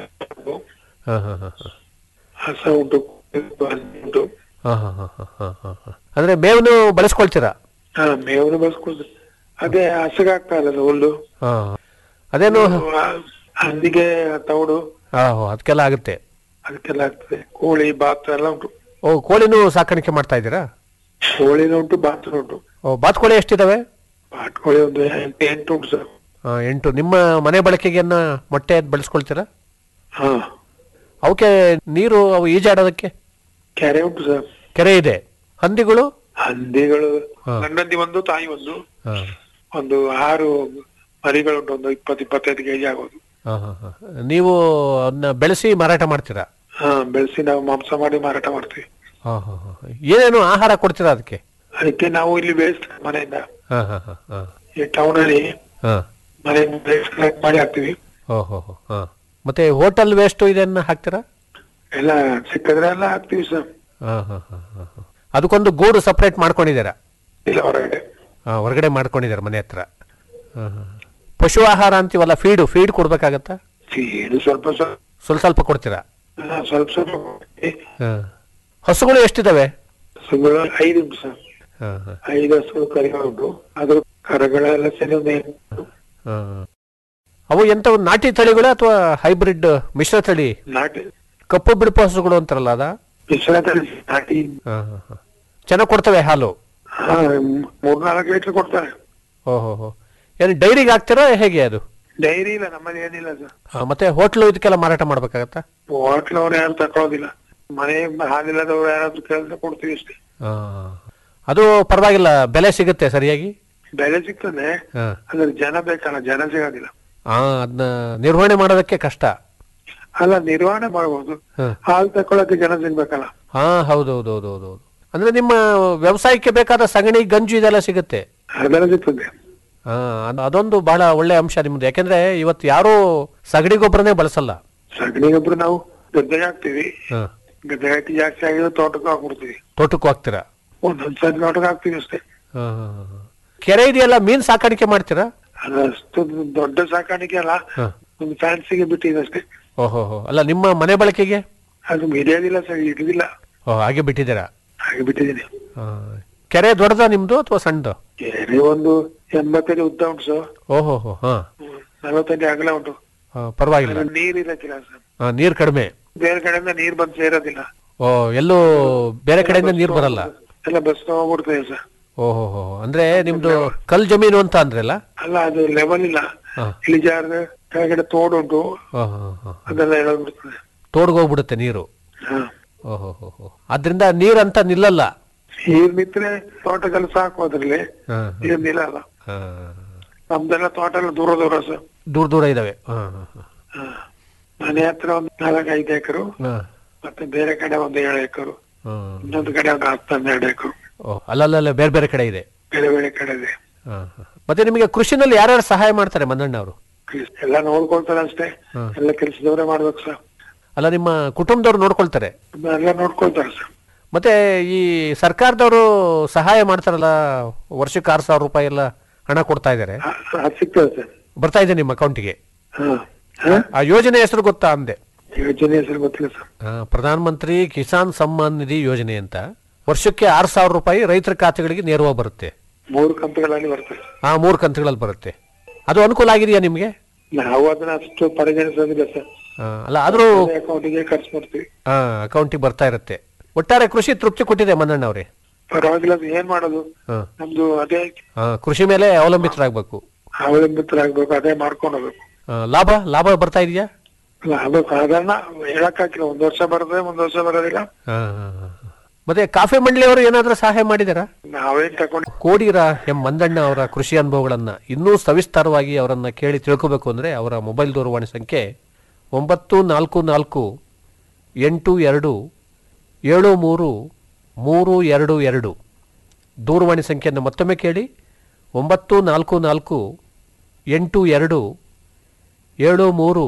ಹಾ ಹಾ ಹಾ ಹಾ ಹಸ ಉಂಟು ಹಂದಿ ಉಂಟು ಹಾ ಹಾ ಹಾ ಹಾ ಹಾ ಹಾ ಹಾ. ಅಂದ್ರೆ ಮೇವನ್ನು ಬಳಸ್ಕೊಳ್ತೀರಾ ಹಾ ಮೇವನ್ನು ಬಳಸ್ಕೊಳ್ತೀವಿ ಅದೇ ಹಸಗಾಗ್ತಾ ಇಲ್ಲ ಅದು ಹುಲ್ಲು ಹಾ ಅದೇನು ಆ, ಹಂದಿಗೆ ತೌಡು ಹಾ ಅದಕ್ಕೆಲ್ಲ ಆಗುತ್ತೆ ಅದಕ್ಕೆಲ್ಲ ಆಗ್ತದೆ ಕೋಳಿ ಬಾತು ಎಲ್ಲ ಉಂಟು ಓ ಕೋಳಿನೂ ಸಾಕಾಣಿಕೆ ಮಾಡ್ತಾ ಇದ್ದೀರಾ ಕೋಳಿನೂ ಉಂಟು ಬಾತು ಉಂಟು ಓ ಬಾತ್ಕೋಳಿ ಎಷ್ಟಿದಾವೆ ಬಾಟ್ಕೋಳಿ ಒಂದು ಎಂಟು ಎಂಟು ಉಂಟು ಸರ್ ಆ, ಎಂಟು ನಿಮ್ಮ ಮನೆ ಬಳಕೆಗೆನ್ನ ಮೊಟ್ಟೆ ಅದ್ ಬಳಸ್ಕೊಳ್ತೀರಾ ಹಾ ಅವಕ್ಕೆ ನೀರು ಅವು ಈಜಾಡೋದಕ್ಕೆ ಕೆರೆ ಉಂಟು ಸರ್ ಕೆರೆ ಇದೆ ಹಂದಿಗಳು ಹಂದಿಗಳು ಹಾ. ಗಂಡಂದಿ ಒಂದು ತಾಯಿ ಒಂದು ಹಾ ಒಂದು ಆರು ಮರಿಗಳುಂಟು ಒಂದು ಇಪ್ಪತ್ತು ಇಪ್ಪತ್ತೈದು ಕೆಜಿ ಆಗೋದು ಹಾ ಹಾ ಹಾ. ನೀವು ಅದನ್ನ ಬೆಳೆಸಿ ಮಾರಾಟ ಮಾಡ್ತೀರಾ ಹಾ ಬೆಳೆಸಿ ನಾವು ಮಾಂಸ ಮಾಡಿ ಮಾರಾಟ ಮಾಡ್ತೀವಿ ಹಾ ಹಾ ಹಾ ಏನೇನು ಆಹಾರ ಕೊಡ್ತೀರಾ ಅದಕ್ಕೆ ಅದಕ್ಕೆ ನಾವು ಇಲ್ಲಿ ಬೇಯಿಸ್ತೀವಿ ಮನೆಯಿಂದ ಹಾ ಹಾ ಹಾ ಹಾ ಈ ಟೌನ್ ಅಲ್ಲಿ ಹಾ ಮನೆಯಿಂದ ಬೇಯಿಸಿ ಕಲೆಕ್ಟ್ ಮಾಡಿ ಹಾಕ್ತಿವಿ ಓ ಹೋ ಹೋ ಹಾ ಮತ್ತೆ ಹೋಟೆಲ್ ವೇಸ್ಟ್ ಇದನ್ನ ಹಾಕ್ತೀರಾ ಎಲ್ಲ ಸಿಕ್ಕಿದ್ರೆ ಎಲ್ಲ ಹಾಕ್ತಿವಿ ಸರ್ ಹಾ ಹಾ ಹಾ ಹಾ ಹಾ. ಅದಕ್ಕೊಂದು ಗೂಡು ಸಪ್ರೇಟ್ ಮಾಡ್ಕೊಂಡಿದ್ದೀರಾ ಇಲ್ಲ ಹೊರಗಡೆ ಹಾ ಹೊರಗಡೆ ಮಾಡ್ಕೊಂಡಿದ್ದಾರೆ ಮನೆ ಹತ್ರ ಹಾ, ಹಾ. ಪಶು ಆಹಾರ ಅಂತೀವಲ್ಲ ಫೀಡು ಫೀಡ್ ಕೊಡ್ಬೇಕಾಗತ್ತಾ ಇದು ಸ್ವಲ್ಪ ಸ್ವಲ್ಪ ಸ್ವಲ್ಪ ಸ್ವಲ್ಪ ಕೊಡ್ತೀರಾ ಹಾ, ಸ್ವಲ್ಪ ಸ್ವಲ್ಪ ಕೊಡ್ತೀವಿ. ಹಾ. ಹಸುಗಳು ಎಷ್ಟಿದಾವೆ ಹಸುಗಳು ಐದು ಉಂಟು ಸರ್ ಹಾ, ಹಾ, ಐದು ಹಸುಗಳು ಕರಿಗಳು ಉಂಟು ಅದ್ರ ಕರಗಳೆಲ್ಲ ಸೇರಿ ಒಂದು ಎಂಟು. ಹಾ. ಅವು ಎಂತ ನಾಟಿ ತಳಿಗಳು ಅಥವಾ ಹೈಬ್ರಿಡ್ ಮಿಶ್ರ ತಳಿ ನಾಟಿ ಕಪ್ಪು ಬಿಳುಪು ಹಸುಗಳು ಅಂತಾರಲ್ಲ ಅದ ಮಿಶ್ರ ತಳಿ ನಾಟಿ ಚೆನ್ನಾಗಿ ಕೊಡ್ತವೆ ಹಾಲು ಹಾ ಮೂರ್ನಾಲ್ಕು ಲೀಟರ್ ಕೊಡ್ತಾರೆ ಓಹೋ ಹೋ ಏನು ಡೈರಿಗೆ ಹಾಕ್ತೀರಾ ಹೇಗೆ ಅದು ಡೈರಿ ಇಲ್ಲ ನಮ್ಮಲ್ಲಿ ಏನಿಲ್ಲ ಸರ್ ಆ, ಮತ್ತೆ ಹೋಟ್ಲು ಇದಕ್ಕೆಲ್ಲ ಮಾರಾಟ ಮಾಡ್ಬೇಕಾಗತ್ತಾ ಹೋಟ್ಲ್ ಅವ್ರು ಯಾರು ತಕೊಳ್ಳೋದಿಲ್ಲ ಮನೆ ಹಾಲಿಲ್ಲದವ್ರು ಯಾರಾದ್ರೂ ಕೇಳಿದ್ರೆ ಕೊಡ್ತೀವಿ ಅಷ್ಟೇ ಆ, ಅದು ಪರವಾಗಿಲ್ಲ ಬೆಲೆ ಸಿಗುತ್ತೆ ಸರಿಯಾಗಿ ಬೆಲೆ ಸಿಗ್ತದೆ ಹಾ. ಅದ್ರ ಜನ ಬೇಕಲ್ಲ ಜನ ಸಿಗೋದಿಲ್ಲ ಆ ಅದನ್ನ ನಿರ್ವಹಣೆ ಮಾಡೋದಕ್ಕೆ ಕಷ್ಟ ಅಲ್ಲ ನಿರ್ವಹಣೆ ಮಾಡ್ಬೋದು ಹಾ. ಹಾಲು ತಗೊಳಕ್ಕೆ ಜನ ಸಿಗ್ಬೇಕಲ್ಲ ಹಾ ಹೌದು ಹೌದು ಹೌದು ಹೌದು ಹೌದು ಅಂದ್ರೆ ನಿಮ್ಮ ವ್ಯವಸಾಯಕ್ಕೆ ಬೇಕಾದ ಸಗಣಿ ಗಂಜು ಇದೆಲ್ಲ ಸಿಗುತ್ತೆ ಅದೆಲ್ಲ ಸಿಗ್ತದೆ ಹಾ ಅದ್- ಅದೊಂದು ಬಹಳ ಒಳ್ಳೆ ಅಂಶ ನಿಮ್ದು ಯಾಕೆಂದ್ರೆ ಇವತ್ತು ಯಾರು ಸಗಣಿ ಗೊಬ್ಬರನೇ ಬಳಸಲ್ಲ ಸಗಣಿ ಗೊಬ್ಬರ ನಾವು ಗದ್ದೆಗೆ ಹಾಕ್ತಿವಿ ಹಾ ಗದ್ದೆ ಹಾಕಿ ಜಾಸ್ತಿ ಆಗಿದ್ರೆ ತೋಟಕ್ಕೆ ಹಾಕ್ಬಿಡ್ತೀವಿ ತೋಟಕ್ಕೂ ಹಾಕ್ತೀರಾ ಒಂದೊಂದ್ಸರಿ ತೋಟಕ್ಕೆ ಹಾಕ್ತಿವಿ ಅಷ್ಟೇ ಹಾ, ಹಾ, ಹಾ. ಕೆರೆ ಇದೆಯಲ್ಲ ಮೀನ್ ಸಾಕಾಣಿಕೆ ಮಾಡ್ತೀರಾ ಅದು ಅಷ್ಟು ದೊಡ್ಡ ಸಾಕಾಣಿಕೆ ಅಲ್ಲ ಹಾ. ಒಂದು ಫ್ಯಾನ್ಸಿಗೆ ಬಿಟ್ಟಿದೆ ಅಷ್ಟೇ ಓಹೋ ಹೋ. ಅಲ್ಲ ನಿಮ್ಮ ಮನೆ ಬಳಕೆಗೆ ಅದು ಹಿಡಿಯೋದಿಲ್ಲ ಸರ್ ಹಿಡಿದಿಲ್ಲ ಓ ಹಾಗೆ ಬಿಟ್ಟಿದ್ದೀರಾ ಹಾಗೆ ಬಿಟ್ಟಿದ್ದೀನಿ ಹಾ. ಕೆರೆ ದೊಡ್ಡದ ನಿಮ್ದು ಅಥವಾ ಸಣ್ಣದು ಕೆರೆ ಒಂದು ಎಂಬತ್ತಡಿ ಉದ್ದ ಉಂಟು ಸರ್ ಓಹೋ ಹೋ ಹಾ ನಲವತ್ತಡಿ ಅಗಲ ಉಂಟು ಹಾ, ಪರವಾಗಿಲ್ಲ ಅದ್ರಲ್ಲಿ ನೀರ್ ಇರಕ್ಕಿಲ್ಲ ಸರ್ ಹಾ, ನೀರ್ ಕಡಿಮೆ ಬೇರೆ ಕಡೆಯಿಂದ ನೀರ್ ಬಂದು ಸೇರೋದಿಲ್ಲ ಓ ಎಲ್ಲೂ ಬೇರೆ ಕಡೆಯಿಂದ ನೀರ್ ಬರಲ್ಲ ಎಲ್ಲ ಬಸ್ ಹೋಗ್ಬಿಡ್ತದೆ ಸರ್ ಓಹೋ ಹೋ ಅಂದ್ರೆ ನಿಮ್ದು ಕಲ್ ಜಮೀನು ಅಂತ ಅಂದ್ರಲ್ಲ ಅಲ್ಲ ಅದು ಲೆವೆಲ್ ಇಲ್ಲ ಹಾ. ಇಳಿಜಾರು ಕೆಳಗಡೆ ತೋಡು ಉಂಟು ಓ, ಹೋ, ಹೋ. ಅದೆಲ್ಲ ಎಳದ್ಬಿಡ್ತದೆ ತೋಡ್ಗೋಗ್ಬಿಡುತ್ತೆ ನೀರು ಹಾ ಓಹೋ ಹೋ ಹೋ. ಅದ್ರಿಂದ ನೀರಂತ ನಿಲ್ಲಲ್ಲ ನೀರ್ ನಿಂತ್ರೆ ತೋಟದಲ್ಲಿ ಸಾಕು ಅದ್ರಲ್ಲಿ ಹಾ, ನೀರ್ ನಿಲ್ಲಲ್ಲ ಹಾ. ನಮ್ದೆಲ್ಲ ತೋಟ ಎಲ್ಲ ದೂರ ದೂರ ಸರ್ ದೂರ ದೂರ ಇದಾವೆ ಹಾ, ಹಾ, ಹಾ. ಹಾ. ಮನೆ ಹತ್ರ ಒಂದು ನಾಲ್ಕೈದು ಎಕರು ಹಾ, ಮತ್ತೆ ಬೇರೆ ಕಡೆ ಒಂದು ಏಳು ಎಕರು ಹಾ. ಇನ್ನೊಂದು ಕಡೆ ಒಂದು ಹತ್ತು ಹನ್ನೆರಡು ಎಕರು ಓ, ಅಲ್ಲಲ್ಲ ಬೇರೆ ಬೇರೆ ಕಡೆ ಇದೆ ಬೇರೆ ಬೇರೆ ಕಡೆ ಇದೆ ಹಾ, ಹಾ. ಮತ್ತೆ ನಿಮಗೆ ಕೃಷಿನಲ್ಲಿ ಯಾರ್ಯಾರು ಸಹಾಯ ಮಾಡ್ತಾರೆ ಮಂದಣ್ಣ ಅವರು ಎಲ್ಲ ನೋಡ್ಕೊಳ್ತಾರೆ ಅಷ್ಟೇ ಹಾ. ಎಲ್ಲ ಕೆಲಸದವರೇ ಮಾಡ್ಬೇಕು ಸರ್ ಅಲ್ಲ ನಿಮ್ಮ ಕುಟುಂಬದವ್ರು ನೋಡ್ಕೊಳ್ತಾರೆ ಎಲ್ಲ ನೋಡ್ಕೊಳ್ತಾರೆ ಸರ್ ಮತ್ತೆ ಈ ಸರ್ಕಾರದವರು ಸಹಾಯ ಮಾಡ್ತಾರಲ್ಲ ವರ್ಷಕ್ಕೆ ಆರು ಸಾವಿರ ರೂಪಾಯಿ ಎಲ್ಲ ಹಣ ಕೊಡ್ತಾ ಇದ್ದಾರೆ ಅದು ಸಿಗ್ತದೆ ಸರ್ ಬರ್ತಾ ಇದೆ ನಿಮ್ಮ ಅಕೌಂಟಿಗೆ ಹಾ ಹಾ ಆ ಯೋಜನೆ ಹೆಸರು ಗೊತ್ತಾ ಅಂದೆ ಯೋಜನೆ ಹೆಸರು ಗೊತ್ತಿಲ್ಲ ಸರ್ ಆ, ಪ್ರಧಾನ ಮಂತ್ರಿ ಕಿಸಾನ್ ಸಮ್ಮಾನ್ ನಿಧಿ ಯೋಜನೆ ಅಂತ ವರ್ಷಕ್ಕೆ ಆರು ಸಾವಿರ ರೂಪಾಯಿ ರೈತರ ಖಾತೆಗಳಿಗೆ ನೇರವಾಗಿ ಬರುತ್ತೆ ಮೂರು ಕಂತುಗಳಲ್ಲಿ ಬರ್ತದೆ ಆ ಮೂರು ಕಂತುಗಳಲ್ಲಿ ಬರುತ್ತೆ ಅದು ಅನುಕೂಲ ಆಗಿದೆಯಾ ನಿಮಗೆ ನಾವು ಅದನ್ನ ಅಷ್ಟು ಪರಿಗಣಿಸೋದಿಲ್ಲ ಸರ್ ಅಲ್ಲ ಆದ್ರೂ ಅಕೌಂಟಿಗೆ ಖರ್ಚು ಮಾಡ್ತೀವಿ ಅಕೌಂಟಿಗೆ ಬರ್ತಾ ಇರುತ್ತೆ ಒಟ್ಟಾರೆ ಕೃಷಿ ತೃಪ್ತಿ ಕೊಟ್ಟಿದೆ ಮಂದಣ್ಣ ಅವರೇ ಪರವಾಗಿಲ್ಲ ಅದು ಏನ್ ಮಾಡೋದು ಹಾ. ನಮ್ದು ಅದೇ ಆ, ಕೃಷಿ ಮೇಲೆ ಅವಲಂಬಿತರಾಗಬೇಕು ಅವಲಂಬಿತರಾಗ್ಬೇಕು ಅದೇ ಮಾಡ್ಕೊಂಡು ಹೋಗ್ಬೇಕು ಲಾಭ ಲಾಭ ಬರ್ತಾ ಇದೆಯಾ ಲಾಭ ಸಾಧಾರಣ ಹೇಳಕ್ ಹಾಕಿಲ್ಲ ಒಂದ್ ವರ್ಷ ಬರ್ತದೆ ಒಂದ್ ವರ್ಷ ಬರೋದಿಲ್ಲ ಆ, ಮತ್ತೆ ಕಾಫಿ ಮಂಡಳಿಯವರು ಏನಾದ್ರೂ ಸಹಾಯ ಮಾಡಿದಾರಾ ನಾವೇನ್ ತಗೊಂಡು ಕೋಡಿರ ಎಂ ಮಂದಣ್ಣ ಅವರ ಕೃಷಿ ಅನುಭವಗಳನ್ನ ಇನ್ನೂ ಸವಿಸ್ತಾರವಾಗಿ ಅವರನ್ನ ಕೇಳಿ ತಿಳ್ಕೋಬೇಕು ಅಂದ್ರೆ ಅವರ ಮೊಬೈಲ್ ದೂರವಾಣಿ ಸಂಖ್ಯೆ ಒಂಬತ್ತು ನಾಲ್ಕು ನಾಲ್ಕು ಎಂಟು ಎರಡು ಏಳು ಮೂರು ಮೂರು ಎರಡು ಎರಡು ದೂರವಾಣಿ ಸಂಖ್ಯೆಯನ್ನು ಮತ್ತೊಮ್ಮೆ ಕೇಳಿ ಒಂಬತ್ತು ನಾಲ್ಕು ನಾಲ್ಕು ಎಂಟು ಎರಡು ಏಳು ಮೂರು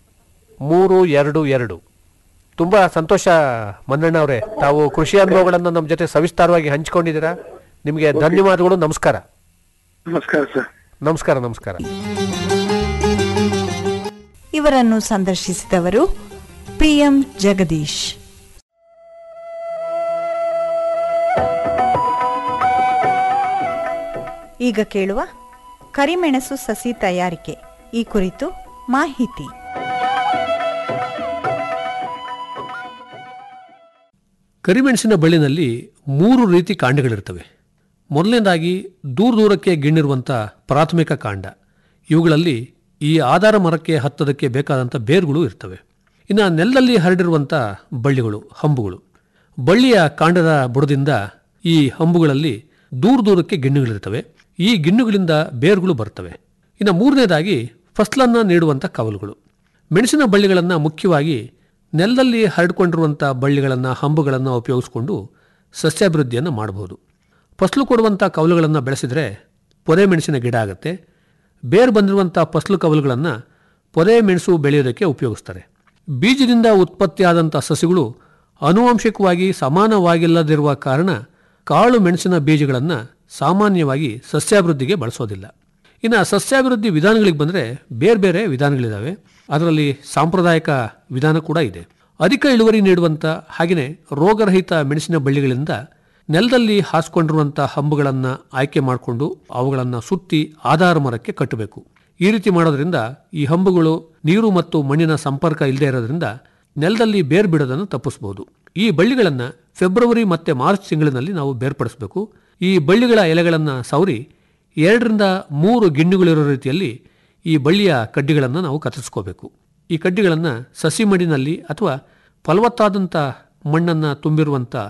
ಮೂರು ಎರಡು ಎರಡು ತುಂಬ ಸಂತೋಷ ಮಂದಣ್ಣ ಅವರೇ ತಾವು ಕೃಷಿ ಅನುಭವಗಳನ್ನು ನಮ್ಮ ಜೊತೆ ಸವಿಸ್ತಾರವಾಗಿ ಹಂಚಿಕೊಂಡಿದ್ದೀರಾ ನಿಮಗೆ ಧನ್ಯವಾದಗಳು ನಮಸ್ಕಾರ ನಮಸ್ಕಾರ ಸರ್ ನಮಸ್ಕಾರ ನಮಸ್ಕಾರ ಇವರನ್ನು ಸಂದರ್ಶಿಸಿದವರು ಪಿಎಂ ಜಗದೀಶ್ ಈಗ ಕೇಳುವ ಕರಿಮೆಣಸು ಸಸಿ ತಯಾರಿಕೆ ಈ ಕುರಿತು ಮಾಹಿತಿ ಕರಿಮೆಣಸಿನ ಬಳ್ಳಿನಲ್ಲಿ ಮೂರು ರೀತಿ ಕಾಂಡಗಳಿರ್ತವೆ ಮೊದಲನೇದಾಗಿ ದೂರ ದೂರಕ್ಕೆ ಗಿಣ್ಣಿರುವಂಥ ಪ್ರಾಥಮಿಕ ಕಾಂಡ ಇವುಗಳಲ್ಲಿ ಈ ಆಧಾರ ಮರಕ್ಕೆ ಹತ್ತದಕ್ಕೆ ಬೇಕಾದಂಥ ಬೇರುಗಳು ಇರ್ತವೆ ಇನ್ನು ನೆಲದಲ್ಲಿ ಹರಡಿರುವಂಥ ಬಳ್ಳಿಗಳು ಹಂಬುಗಳು ಬಳ್ಳಿಯ ಕಾಂಡದ ಬುಡದಿಂದ ಈ ಹಂಬುಗಳಲ್ಲಿ ದೂರ ದೂರಕ್ಕೆ ಗಿಣ್ಣುಗಳಿರ್ತವೆ ಈ ಗಿಣ್ಣುಗಳಿಂದ ಬೇರುಗಳು ಬರ್ತವೆ ಇನ್ನು ಮೂರನೇದಾಗಿ ಫಸ್ಲನ್ನು ನೀಡುವಂಥ ಕವಲುಗಳು ಮೆಣಸಿನ ಬಳ್ಳಿಗಳನ್ನು ಮುಖ್ಯವಾಗಿ ನೆಲದಲ್ಲಿ ಹರಡಿಕೊಂಡಿರುವಂಥ ಬಳ್ಳಿಗಳನ್ನು ಹಂಬುಗಳನ್ನು ಉಪಯೋಗಿಸಿಕೊಂಡು ಸಸ್ಯಾಭಿವೃದ್ಧಿಯನ್ನು ಮಾಡಬಹುದು ಫಸಲು ಕೊಡುವಂಥ ಕವಲುಗಳನ್ನು ಬೆಳೆಸಿದರೆ ಪೊದೆ ಮೆಣಸಿನ ಗಿಡ ಆಗುತ್ತೆ ಬೇರು ಬಂದಿರುವಂಥ ಫಸಲು ಕವಲುಗಳನ್ನು ಪೊದೆ ಮೆಣಸು ಬೆಳೆಯೋದಕ್ಕೆ ಉಪಯೋಗಿಸ್ತಾರೆ ಬೀಜದಿಂದ ಉತ್ಪತ್ತಿಯಾದಂಥ ಸಸಿಗಳು ಆನುವಂಶಿಕವಾಗಿ ಸಮಾನವಾಗಿಲ್ಲದಿರುವ ಕಾರಣ ಕಾಳು ಮೆಣಸಿನ ಬೀಜಗಳನ್ನು ಸಾಮಾನ್ಯವಾಗಿ ಸಸ್ಯಾಭಿವೃದ್ಧಿಗೆ ಬಳಸೋದಿಲ್ಲ ಇನ್ನು ಸಸ್ಯಾಭಿವೃದ್ಧಿ ವಿಧಾನಗಳಿಗೆ ಬಂದರೆ ಬೇರೆ ಬೇರೆ ವಿಧಾನಗಳಿದ್ದಾವೆ ಅದರಲ್ಲಿ ಸಾಂಪ್ರದಾಯಿಕ ವಿಧಾನ ಕೂಡ ಇದೆ ಅಧಿಕ ಇಳುವರಿ ನೀಡುವಂಥ ಹಾಗೆಯೇ ರೋಗರಹಿತ ಮೆಣಸಿನ ಬಳ್ಳಿಗಳಿಂದ ನೆಲದಲ್ಲಿ ಹಾಸ್ಕೊಂಡಿರುವಂಥ ಹಂಬುಗಳನ್ನು ಆಯ್ಕೆ ಮಾಡಿಕೊಂಡು ಅವುಗಳನ್ನು ಸುತ್ತಿ ಆಧಾರ ಮರಕ್ಕೆ ಕಟ್ಟಬೇಕು ಈ ರೀತಿ ಮಾಡೋದ್ರಿಂದ ಈ ಹಂಬುಗಳು ನೀರು ಮತ್ತು ಮಣ್ಣಿನ ಸಂಪರ್ಕ ಇಲ್ಲದೆ ಇರೋದ್ರಿಂದ ನೆಲದಲ್ಲಿ ಬೇರು ಬಿಡೋದನ್ನು ತಪ್ಪಿಸಬಹುದು ಈ ಬಳ್ಳಿಗಳನ್ನು ಫೆಬ್ರವರಿ ಮತ್ತು ಮಾರ್ಚ್ ತಿಂಗಳಿನಲ್ಲಿ ನಾವು ಬೇರ್ಪಡಿಸಬೇಕು ಈ ಬಳ್ಳಿಗಳ ಎಲೆಗಳನ್ನು ಸವರಿ ಎರಡರಿಂದ ಮೂರು ಗಿಣ್ಣುಗಳಿರೋ ರೀತಿಯಲ್ಲಿ ಈ ಬಳ್ಳಿಯ ಕಡ್ಡಿಗಳನ್ನು ನಾವು ಕತ್ತರಿಸ್ಕೋಬೇಕು ಈ ಕಡ್ಡಿಗಳನ್ನು ಸಸಿ ಮಡಿನಲ್ಲಿ ಅಥವಾ ಫಲವತ್ತಾದಂಥ ಮಣ್ಣನ್ನು ತುಂಬಿರುವಂಥ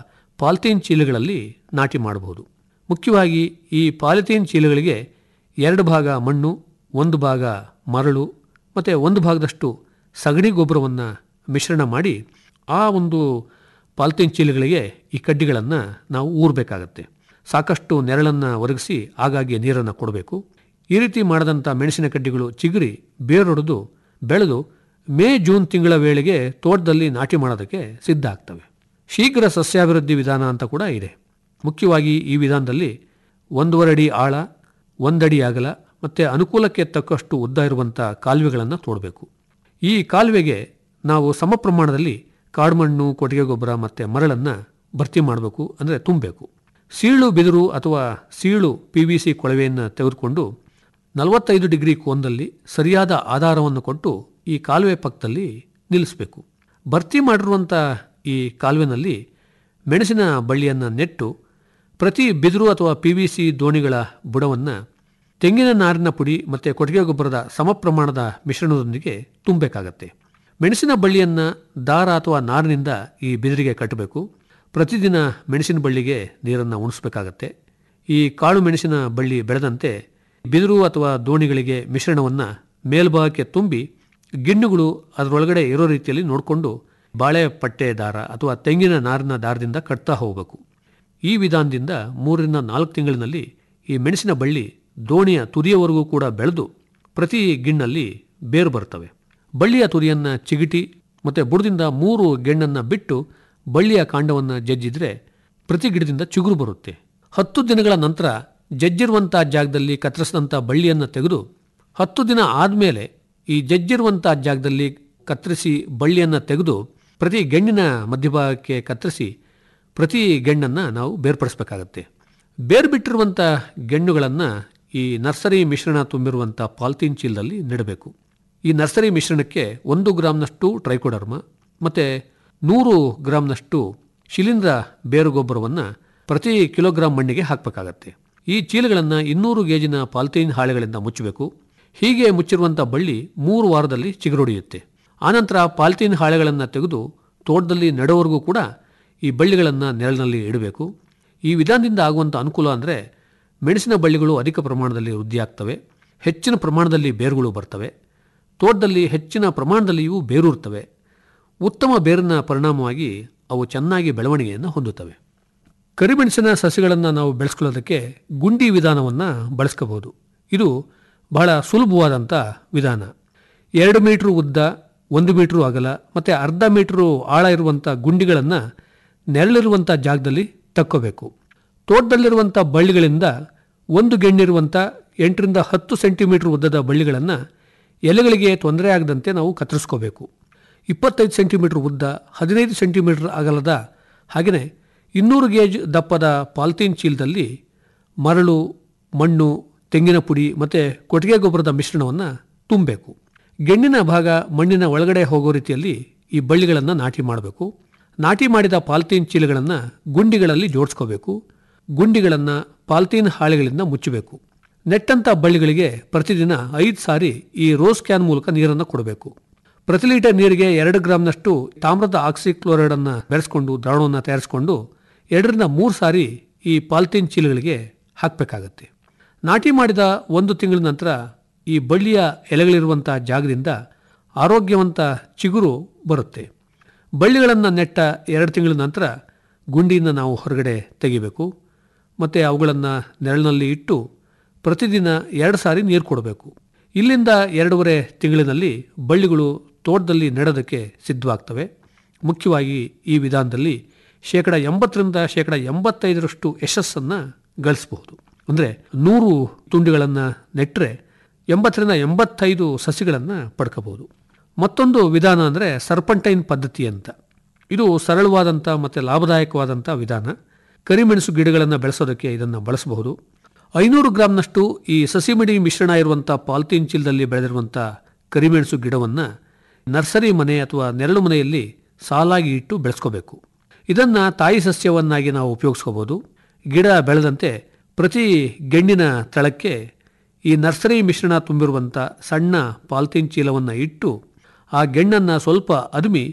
ಪಾಲಿಥೀನ್ ಚೀಲಗಳಲ್ಲಿ ನಾಟಿ ಮಾಡಬಹುದು ಮುಖ್ಯವಾಗಿ ಈ ಪಾಲಿಥೀನ್ ಚೀಲಗಳಿಗೆ ಎರಡು ಭಾಗ ಮಣ್ಣು ಒಂದು ಭಾಗ ಮರಳು ಮತ್ತು ಒಂದು ಭಾಗದಷ್ಟು ಸಗಣಿ ಗೊಬ್ಬರವನ್ನು ಮಿಶ್ರಣ ಮಾಡಿ ಆ ಒಂದು ಪಾಲಿಥೀನ್ ಚೀಲಗಳಿಗೆ ಈ ಕಡ್ಡಿಗಳನ್ನು ನಾವು ಊರಬೇಕಾಗತ್ತೆ ಸಾಕಷ್ಟು ನೆರಳನ್ನು ಒದಗಿಸಿ ಆಗಾಗ್ಗೆ ನೀರನ್ನು ಕೊಡಬೇಕು ಈ ರೀತಿ ಮಾಡದಂಥ ಮೆಣಸಿನ ಕಡ್ಡಿಗಳು ಚಿಗುರಿ ಬೇರೊಡೆದು ಬೆಳೆದು ಮೇ ಜೂನ್ ತಿಂಗಳ ವೇಳೆಗೆ ತೋಟದಲ್ಲಿ ನಾಟಿ ಮಾಡೋದಕ್ಕೆ ಸಿದ್ಧ ಆಗ್ತವೆ ಶೀಘ್ರ ಸಸ್ಯಾಭಿವೃದ್ಧಿ ವಿಧಾನ ಅಂತ ಕೂಡ ಇದೆ ಮುಖ್ಯವಾಗಿ ಈ ವಿಧಾನದಲ್ಲಿ ಒಂದೂವರೆ ಅಡಿ ಆಳ ಒಂದಡಿ ಅಗಲ ಮತ್ತು ಅನುಕೂಲಕ್ಕೆ ತಕ್ಕಷ್ಟು ಉದ್ದ ಇರುವಂಥ ಕಾಲುವೆಗಳನ್ನು ತೋಡಬೇಕು ಈ ಕಾಲುವೆಗೆ ನಾವು ಸಮ ಪ್ರಮಾಣದಲ್ಲಿ ಕಾಡುಮಣ್ಣು ಕೊಟ್ಟಿಗೆ ಗೊಬ್ಬರ ಮತ್ತು ಮರಳನ್ನು ಭರ್ತಿ ಮಾಡಬೇಕು ಅಂದರೆ ತುಂಬಬೇಕು ಸೀಳು ಬಿದಿರು ಅಥವಾ ಸೀಳು ಪಿ ವಿ ಸಿ ಕೊಳವೆಯನ್ನು ತೆಗೆದುಕೊಂಡು ನಲವತ್ತೈದು ಡಿಗ್ರಿ ಕೋನದಲ್ಲಿ ಸರಿಯಾದ ಆಧಾರವನ್ನು ಕೊಟ್ಟು ಈ ಕಾಲುವೆ ಪಕ್ಕದಲ್ಲಿ ನಿಲ್ಲಿಸಬೇಕು ಭರ್ತಿ ಮಾಡಿರುವಂಥ ಈ ಕಾಲುವೆನಲ್ಲಿ ಮೆಣಸಿನ ಬಳ್ಳಿಯನ್ನು ನೆಟ್ಟು ಪ್ರತಿ ಬಿದಿರು ಅಥವಾ ಪಿ ವಿ ಸಿ ದೋಣಿಗಳ ಬುಡವನ್ನು ತೆಂಗಿನ ನಾರಿನ ಪುಡಿ ಮತ್ತು ಕೊಟ್ಟಿಗೆ ಗೊಬ್ಬರದ ಸಮ ಪ್ರಮಾಣದ ಮಿಶ್ರಣದೊಂದಿಗೆ ತುಂಬಬೇಕಾಗತ್ತೆ ಮೆಣಸಿನ ಬಳ್ಳಿಯನ್ನು ದಾರ ಅಥವಾ ನಾರಿನಿಂದ ಈ ಬಿದಿರಿಗೆ ಕಟ್ಟಬೇಕು ಪ್ರತಿದಿನ ಮೆಣಸಿನ ಬಳ್ಳಿಗೆ ನೀರನ್ನು ಉಣಿಸ್ಬೇಕಾಗತ್ತೆ ಈ ಕಾಳು ಮೆಣಸಿನ ಬಳ್ಳಿ ಬೆಳೆದಂತೆ ಬಿದಿರು ಅಥವಾ ದೋಣಿಗಳಿಗೆ ಮಿಶ್ರಣವನ್ನು ಮೇಲ್ಭಾಗಕ್ಕೆ ತುಂಬಿ ಗಿಣ್ಣುಗಳು ಅದರೊಳಗಡೆ ಇರೋ ರೀತಿಯಲ್ಲಿ ನೋಡಿಕೊಂಡು ಬಾಳೆ ಪಟ್ಟೆ ದಾರ ಅಥವಾ ತೆಂಗಿನ ನಾರಿನ ದಾರದಿಂದ ಕಟ್ತಾ ಹೋಗಬೇಕು ಈ ವಿಧಾನದಿಂದ ಮೂರರಿಂದ ನಾಲ್ಕು ತಿಂಗಳಿನಲ್ಲಿ ಈ ಮೆಣಸಿನ ಬಳ್ಳಿ ದೋಣಿಯ ತುದಿಯವರೆಗೂ ಕೂಡ ಬೆಳೆದು ಪ್ರತಿ ಗಿಣ್ಣಲ್ಲಿ ಬೇರು ಬರ್ತವೆ ಬಳ್ಳಿಯ ತುದಿಯನ್ನು ಚಿಗಿಟಿ ಮತ್ತು ಬುಡದಿಂದ ಮೂರು ಗೆಣ್ಣನ್ನು ಬಿಟ್ಟು ಬಳ್ಳಿಯ ಕಾಂಡವನ್ನು ಜಜ್ಜಿದ್ರೆ ಪ್ರತಿ ಗಿಡದಿಂದ ಚಿಗುರು ಬರುತ್ತೆ ಹತ್ತು ದಿನಗಳ ನಂತರ ಜಜ್ಜಿರುವಂಥ ಜಾಗದಲ್ಲಿ ಕತ್ತರಿಸಿದಂಥ ಬಳ್ಳಿಯನ್ನು ತೆಗೆದು ಹತ್ತು ದಿನ ಆದಮೇಲೆ ಈ ಜಜ್ಜಿರುವಂಥ ಜಾಗದಲ್ಲಿ ಕತ್ತರಿಸಿ ಬಳ್ಳಿಯನ್ನು ತೆಗೆದು ಪ್ರತಿ ಗೆಣ್ಣಿನ ಮಧ್ಯಭಾಗಕ್ಕೆ ಕತ್ತರಿಸಿ ಪ್ರತಿ ಗೆಣ್ಣನ್ನು ನಾವು ಬೇರ್ಪಡಿಸಬೇಕಾಗತ್ತೆ ಬೇರು ಬಿಟ್ಟಿರುವಂಥ ಗೆಣ್ಣುಗಳನ್ನು ಈ ನರ್ಸರಿ ಮಿಶ್ರಣ ತುಂಬಿರುವಂಥ ಪಾಲ್ತೀನ್ ಚೀಲದಲ್ಲಿ ನೆಡಬೇಕು ಈ ನರ್ಸರಿ ಮಿಶ್ರಣಕ್ಕೆ ಒಂದು ಗ್ರಾಮ್ನಷ್ಟು ಟ್ರೈಕೋಡರ್ಮ ಮತ್ತು ನೂರು ಗ್ರಾಮ್ನಷ್ಟು ಶಿಲೀಂಧ್ರ ಬೇರು ಗೊಬ್ಬರವನ್ನು ಪ್ರತಿ ಕಿಲೋಗ್ರಾಂ ಮಣ್ಣಿಗೆ ಹಾಕಬೇಕಾಗತ್ತೆ ಈ ಚೀಲಗಳನ್ನು ಇನ್ನೂರು ಗೇಜಿನ ಪಾಲ್ತೀನ್ ಹಾಳೆಗಳಿಂದ ಮುಚ್ಚಬೇಕು ಹೀಗೆ ಮುಚ್ಚಿರುವಂಥ ಬಳ್ಳಿ ಮೂರು ವಾರದಲ್ಲಿ ಚಿಗುರೊಡೆಯುತ್ತೆ ಆನಂತರ ಪಾಲ್ತೀನ್ ಹಾಳೆಗಳನ್ನು ತೆಗೆದು ತೋಟದಲ್ಲಿ ನೆಡೋವರೆಗೂ ಕೂಡ ಈ ಬಳ್ಳಿಗಳನ್ನು ನೆರಳಿನಲ್ಲಿ ಇಡಬೇಕು ಈ ವಿಧಾನದಿಂದ ಆಗುವಂಥ ಅನುಕೂಲ ಅಂದರೆ ಮೆಣಸಿನ ಬಳ್ಳಿಗಳು ಅಧಿಕ ಪ್ರಮಾಣದಲ್ಲಿ ವೃದ್ಧಿಯಾಗ್ತವೆ ಹೆಚ್ಚಿನ ಪ್ರಮಾಣದಲ್ಲಿ ಬೇರುಗಳು ಬರ್ತವೆ ತೋಟದಲ್ಲಿ ಹೆಚ್ಚಿನ ಪ್ರಮಾಣದಲ್ಲಿ ಇವು ಬೇರೂರ್ತವೆ ಉತ್ತಮ ಬೇರಿನ ಪರಿಣಾಮವಾಗಿ ಅವು ಚೆನ್ನಾಗಿ ಬೆಳವಣಿಗೆಯನ್ನು ಹೊಂದುತ್ತವೆ ಕರಿಮೆಣಸಿನ ಸಸ್ಯಗಳನ್ನು ನಾವು ಬೆಳೆಸ್ಕೊಳ್ಳೋದಕ್ಕೆ ಗುಂಡಿ ವಿಧಾನವನ್ನು ಬಳಸ್ಕೋಬಹುದು ಇದು ಬಹಳ ಸುಲಭವಾದಂಥ ವಿಧಾನ ಎರಡು ಮೀಟ್ರು ಉದ್ದ ಒಂದು ಮೀಟ್ರು ಅಗಲ ಮತ್ತು ಅರ್ಧ ಮೀಟ್ರು ಆಳ ಇರುವಂಥ ಗುಂಡಿಗಳನ್ನು ನೆರಳಿರುವಂಥ ಜಾಗದಲ್ಲಿ ತಕ್ಕೋಬೇಕು ತೋಟದಲ್ಲಿರುವಂಥ ಬಳ್ಳಿಗಳಿಂದ ಒಂದು ಗೆಣ್ಣಿರುವಂಥ ಎಂಟರಿಂದ ಹತ್ತು ಸೆಂಟಿಮೀಟರ್ ಉದ್ದದ ಬಳ್ಳಿಗಳನ್ನು ಎಲೆಗಳಿಗೆ ತೊಂದರೆ ಆಗದಂತೆ ನಾವು ಕತ್ತರಿಸ್ಕೋಬೇಕು ಇಪ್ಪತ್ತೈದು ಸೆಂಟಿಮೀಟರ್ ಉದ್ದ ಹದಿನೈದು ಸೆಂಟಿಮೀಟರ್ ಅಗಲದ ಹಾಗೆಯೇ ಇನ್ನೂರು ಗೇಜ್ ದಪ್ಪದ ಪಾಲ್ತೀನ್ ಚೀಲದಲ್ಲಿ ಮರಳು ಮಣ್ಣು ತೆಂಗಿನ ಪುಡಿ ಮತ್ತು ಕೊಟ್ಟಿಗೆ ಗೊಬ್ಬರದ ಮಿಶ್ರಣವನ್ನು ತುಂಬಬೇಕು ಗೆಣ್ಣಿನ ಭಾಗ ಮಣ್ಣಿನ ಒಳಗಡೆ ಹೋಗೋ ರೀತಿಯಲ್ಲಿ ಈ ಬಳ್ಳಿಗಳನ್ನು ನಾಟಿ ಮಾಡಬೇಕು ನಾಟಿ ಮಾಡಿದ ಪಾಲ್ತೀನ್ ಚೀಲಗಳನ್ನು ಗುಂಡಿಗಳಲ್ಲಿ ಜೋಡಿಸ್ಕೋಬೇಕು ಗುಂಡಿಗಳನ್ನು ಪಾಲ್ತೀನ್ ಹಾಳೆಗಳಿಂದ ಮುಚ್ಚಬೇಕು ನೆಟ್ಟಂಥ ಬಳ್ಳಿಗಳಿಗೆ ಪ್ರತಿದಿನ ಐದು ಸಾರಿ ಈ ರೋಸ್ ಕ್ಯಾನ್ ಮೂಲಕ ನೀರನ್ನು ಕೊಡಬೇಕು ಪ್ರತಿ ಲೀಟರ್ ನೀರಿಗೆ ಎರಡು ಗ್ರಾಮ್ನಷ್ಟು ತಾಮ್ರದ ಆಕ್ಸಿಕ್ಲೋರೈಡನ್ನು ಬೆರೆಸ್ಕೊಂಡು ದ್ರಾವಣವನ್ನು ತಯಾರಿಸಿಕೊಂಡು ಎರಡರಿಂದ ಮೂರು ಸಾರಿ ಈ ಪಾಲ್ತೀನ್ ಚೀಲಗಳಿಗೆ ಹಾಕಬೇಕಾಗತ್ತೆ ನಾಟಿ ಮಾಡಿದ ಒಂದು ತಿಂಗಳ ನಂತರ ಈ ಬಳ್ಳಿಯ ಎಲೆಗಳಿರುವಂಥ ಜಾಗದಿಂದ ಆರೋಗ್ಯವಂತ ಚಿಗುರು ಬರುತ್ತೆ ಬಳ್ಳಿಗಳನ್ನು ನೆಟ್ಟ ಎರಡು ತಿಂಗಳ ನಂತರ ಗುಂಡಿಯಿಂದ ನಾವು ಹೊರಗಡೆ ತೆಗಿಬೇಕು ಮತ್ತು ಅವುಗಳನ್ನು ನೆರಳಿನಲ್ಲಿ ಇಟ್ಟು ಪ್ರತಿದಿನ ಎರಡು ಸಾರಿ ನೀರು ಕೊಡಬೇಕು ಇಲ್ಲಿಂದ ಎರಡೂವರೆ ತಿಂಗಳಿನಲ್ಲಿ ಬಳ್ಳಿಗಳು ತೋಟದಲ್ಲಿ ನೆಡೋದಕ್ಕೆ ಸಿದ್ಧವಾಗ್ತವೆ ಮುಖ್ಯವಾಗಿ ಈ ವಿಧಾನದಲ್ಲಿ ಶೇಕಡ ಎಂಬತ್ತರಿಂದ ಶೇಕಡ ಎಂಬತ್ತೈದರಷ್ಟು ಯಶಸ್ಸನ್ನು ಗಳಿಸಬಹುದು ಅಂದರೆ ನೂರು ತುಂಡುಗಳನ್ನು ನೆಟ್ಟರೆ ಎಂಬತ್ತರಿಂದ ಎಂಬತ್ತೈದು ಸಸಿಗಳನ್ನು ಪಡ್ಕೋಬಹುದು ಮತ್ತೊಂದು ವಿಧಾನ ಅಂದರೆ ಸರ್ಪಂಟೈನ್ ಪದ್ಧತಿ ಅಂತ ಇದು ಸರಳವಾದಂಥ ಮತ್ತು ಲಾಭದಾಯಕವಾದಂಥ ವಿಧಾನ ಕರಿಮೆಣಸು ಗಿಡಗಳನ್ನು ಬೆಳೆಸೋದಕ್ಕೆ ಇದನ್ನು ಬಳಸಬಹುದು ಐನೂರು ಗ್ರಾಮ್ನಷ್ಟು ಈ ಸಸಿಮಿಡಿ ಮಿಶ್ರಣ ಇರುವಂಥ ಪಾಲ್ತೀನ್ ಚೀಲದಲ್ಲಿ ಬೆಳೆದಿರುವಂಥ ಕರಿಮೆಣಸು ಗಿಡವನ್ನು ನರ್ಸರಿ ಮನೆ ಅಥವಾ ನೆರಳು ಮನೆಯಲ್ಲಿ ಸಾಲಾಗಿ ಇಟ್ಟು ಬೆಳೆಸ್ಕೋಬೇಕು ಇದನ್ನು ತಾಯಿ ಸಸ್ಯವನ್ನಾಗಿ ನಾವು ಉಪಯೋಗಿಸ್ಕೋಬೋದು ಗಿಡ ಬೆಳೆದಂತೆ ಪ್ರತಿ ಗೆಣ್ಣಿನ ತಳಕ್ಕೆ ಈ ನರ್ಸರಿ ಮಿಶ್ರಣ ತುಂಬಿರುವಂಥ ಸಣ್ಣ ಪಾಲ್ತೀನ್ ಚೀಲವನ್ನು ಇಟ್ಟು ಆ ಗೆಣ್ಣನ್ನು ಸ್ವಲ್ಪ ಅದುಮಿ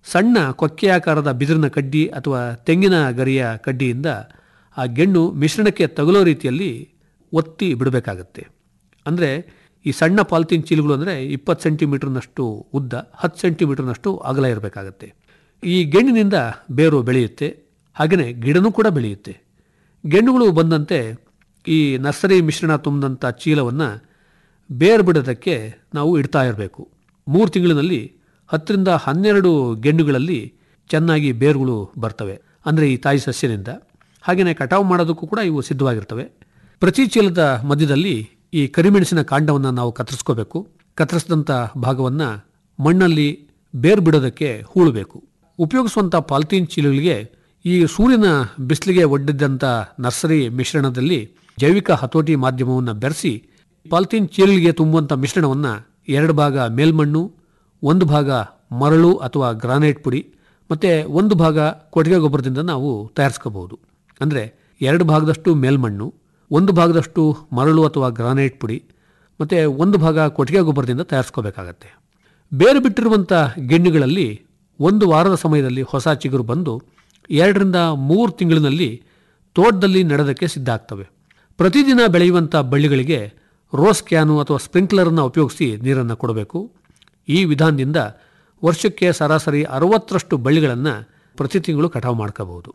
ಸಣ್ಣ ಕೊಕ್ಕೆಯಾಕಾರದ ಬಿದಿರಿನ ಕಡ್ಡಿ ಅಥವಾ ತೆಂಗಿನ ಗರಿಯ ಕಡ್ಡಿಯಿಂದ ಆ ಗೆಣ್ಣು ಮಿಶ್ರಣಕ್ಕೆ ತಗುಲೋ ರೀತಿಯಲ್ಲಿ ಒತ್ತಿ ಬಿಡಬೇಕಾಗತ್ತೆ ಅಂದರೆ ಈ ಸಣ್ಣ ಪಾಲಿಥೀನ್ ಚೀಲಗಳು ಅಂದರೆ ಇಪ್ಪತ್ತು ಸೆಂಟಿಮೀಟರ್ನಷ್ಟು ಉದ್ದ ಹತ್ತು ಸೆಂಟಿಮೀಟರ್ನಷ್ಟು ಅಗಲ ಇರಬೇಕಾಗತ್ತೆ ಈ ಗೆಣ್ಣಿನಿಂದ ಬೇರು ಬೆಳೆಯುತ್ತೆ ಹಾಗೆಯೇ ಗಿಡನೂ ಕೂಡ ಬೆಳೆಯುತ್ತೆ ಗೆಣ್ಣುಗಳು ಬಂದಂತೆ ಈ ನರ್ಸರಿ ಮಿಶ್ರಣ ತುಂಬಿದಂಥ ಚೀಲವನ್ನು ಬೇರು ಬಿಡೋದಕ್ಕೆ ನಾವು ಇಡ್ತಾ ಇರಬೇಕು ಮೂರು ತಿಂಗಳಿನಲ್ಲಿ ಹತ್ತರಿಂದ ಹನ್ನೆರಡು ಗೆಣ್ಣುಗಳಲ್ಲಿ ಚೆನ್ನಾಗಿ ಬೇರುಗಳು ಬರ್ತವೆ ಅಂದರೆ ಈ ತಾಯಿ ಸಸ್ಯದಿಂದ ಹಾಗೆಯೇ ಕಟಾವು ಮಾಡೋದಕ್ಕೂ ಕೂಡ ಇವು ಸಿದ್ಧವಾಗಿರ್ತವೆ ಪ್ರತಿ ಚೀಲದ ಮಧ್ಯದಲ್ಲಿ ಈ ಕರಿಮೆಣಸಿನ ಕಾಂಡವನ್ನು ನಾವು ಕತ್ತರಿಸ್ಕೋಬೇಕು ಕತ್ತರಿಸಿದಂಥ ಭಾಗವನ್ನು ಮಣ್ಣಲ್ಲಿ ಬೇರು ಬಿಡೋದಕ್ಕೆ ಹೂಳಬೇಕು ಉಪಯೋಗಿಸುವಂಥ ಪಾಲಿಥೀನ್ ಚೀಲಗಳಿಗೆ ಈ ಸೂರ್ಯನ ಬಿಸಿಲಿಗೆ ಒಡ್ಡಿದ್ದಂಥ ನರ್ಸರಿ ಮಿಶ್ರಣದಲ್ಲಿ ಜೈವಿಕ ಹತೋಟಿ ಮಾಧ್ಯಮವನ್ನು ಬೆರೆಸಿ ಪಾಲಿಥೀನ್ ಚೀಲಗಳಿಗೆ ತುಂಬುವಂಥ ಮಿಶ್ರಣವನ್ನು ಎರಡು ಭಾಗ ಮೇಲ್ಮಣ್ಣು ಒಂದು ಭಾಗ ಮರಳು ಅಥವಾ ಗ್ರಾನೈಟ್ ಪುಡಿ ಮತ್ತು ಒಂದು ಭಾಗ ಕೊಟ್ಟಿಗೆ ಗೊಬ್ಬರದಿಂದ ನಾವು ತಯಾರಿಸ್ಕೋಬಹುದು ಅಂದರೆ ಎರಡು ಭಾಗದಷ್ಟು ಮೇಲ್ಮಣ್ಣು ಒಂದು ಭಾಗದಷ್ಟು ಮರಳು ಅಥವಾ ಗ್ರಾನೈಟ್ ಪುಡಿ ಮತ್ತು ಒಂದು ಭಾಗ ಕೊಟ್ಟಿಗೆ ಗೊಬ್ಬರದಿಂದ ತಯಾರಿಸ್ಕೋಬೇಕಾಗತ್ತೆ ಬೇರು ಬಿಟ್ಟಿರುವಂಥ ಗೆಣ್ಣುಗಳಲ್ಲಿ ಒಂದು ವಾರದ ಸಮಯದಲ್ಲಿ ಹೊಸ ಚಿಗುರು ಬಂದು ಎರಡರಿಂದ ಮೂರು ತಿಂಗಳಿನಲ್ಲಿ ತೋಟದಲ್ಲಿ ನೆಡೋದಕ್ಕೆ ಸಿದ್ಧ ಆಗ್ತವೆ ಪ್ರತಿದಿನ ಬೆಳೆಯುವಂಥ ಬಳ್ಳಿಗಳಿಗೆ ರೋಸ್ ಕ್ಯಾನು ಅಥವಾ ಸ್ಪ್ರಿಂಕ್ಲರನ್ನು ಉಪಯೋಗಿಸಿ ನೀರನ್ನು ಕೊಡಬೇಕು ಈ ವಿಧಾನದಿಂದ ವರ್ಷಕ್ಕೆ ಸರಾಸರಿ ಅರವತ್ತರಷ್ಟು ಬಳ್ಳಿಗಳನ್ನು ಪ್ರತಿ ತಿಂಗಳು ಕಟಾವು ಮಾಡ್ಕೋಬಹುದು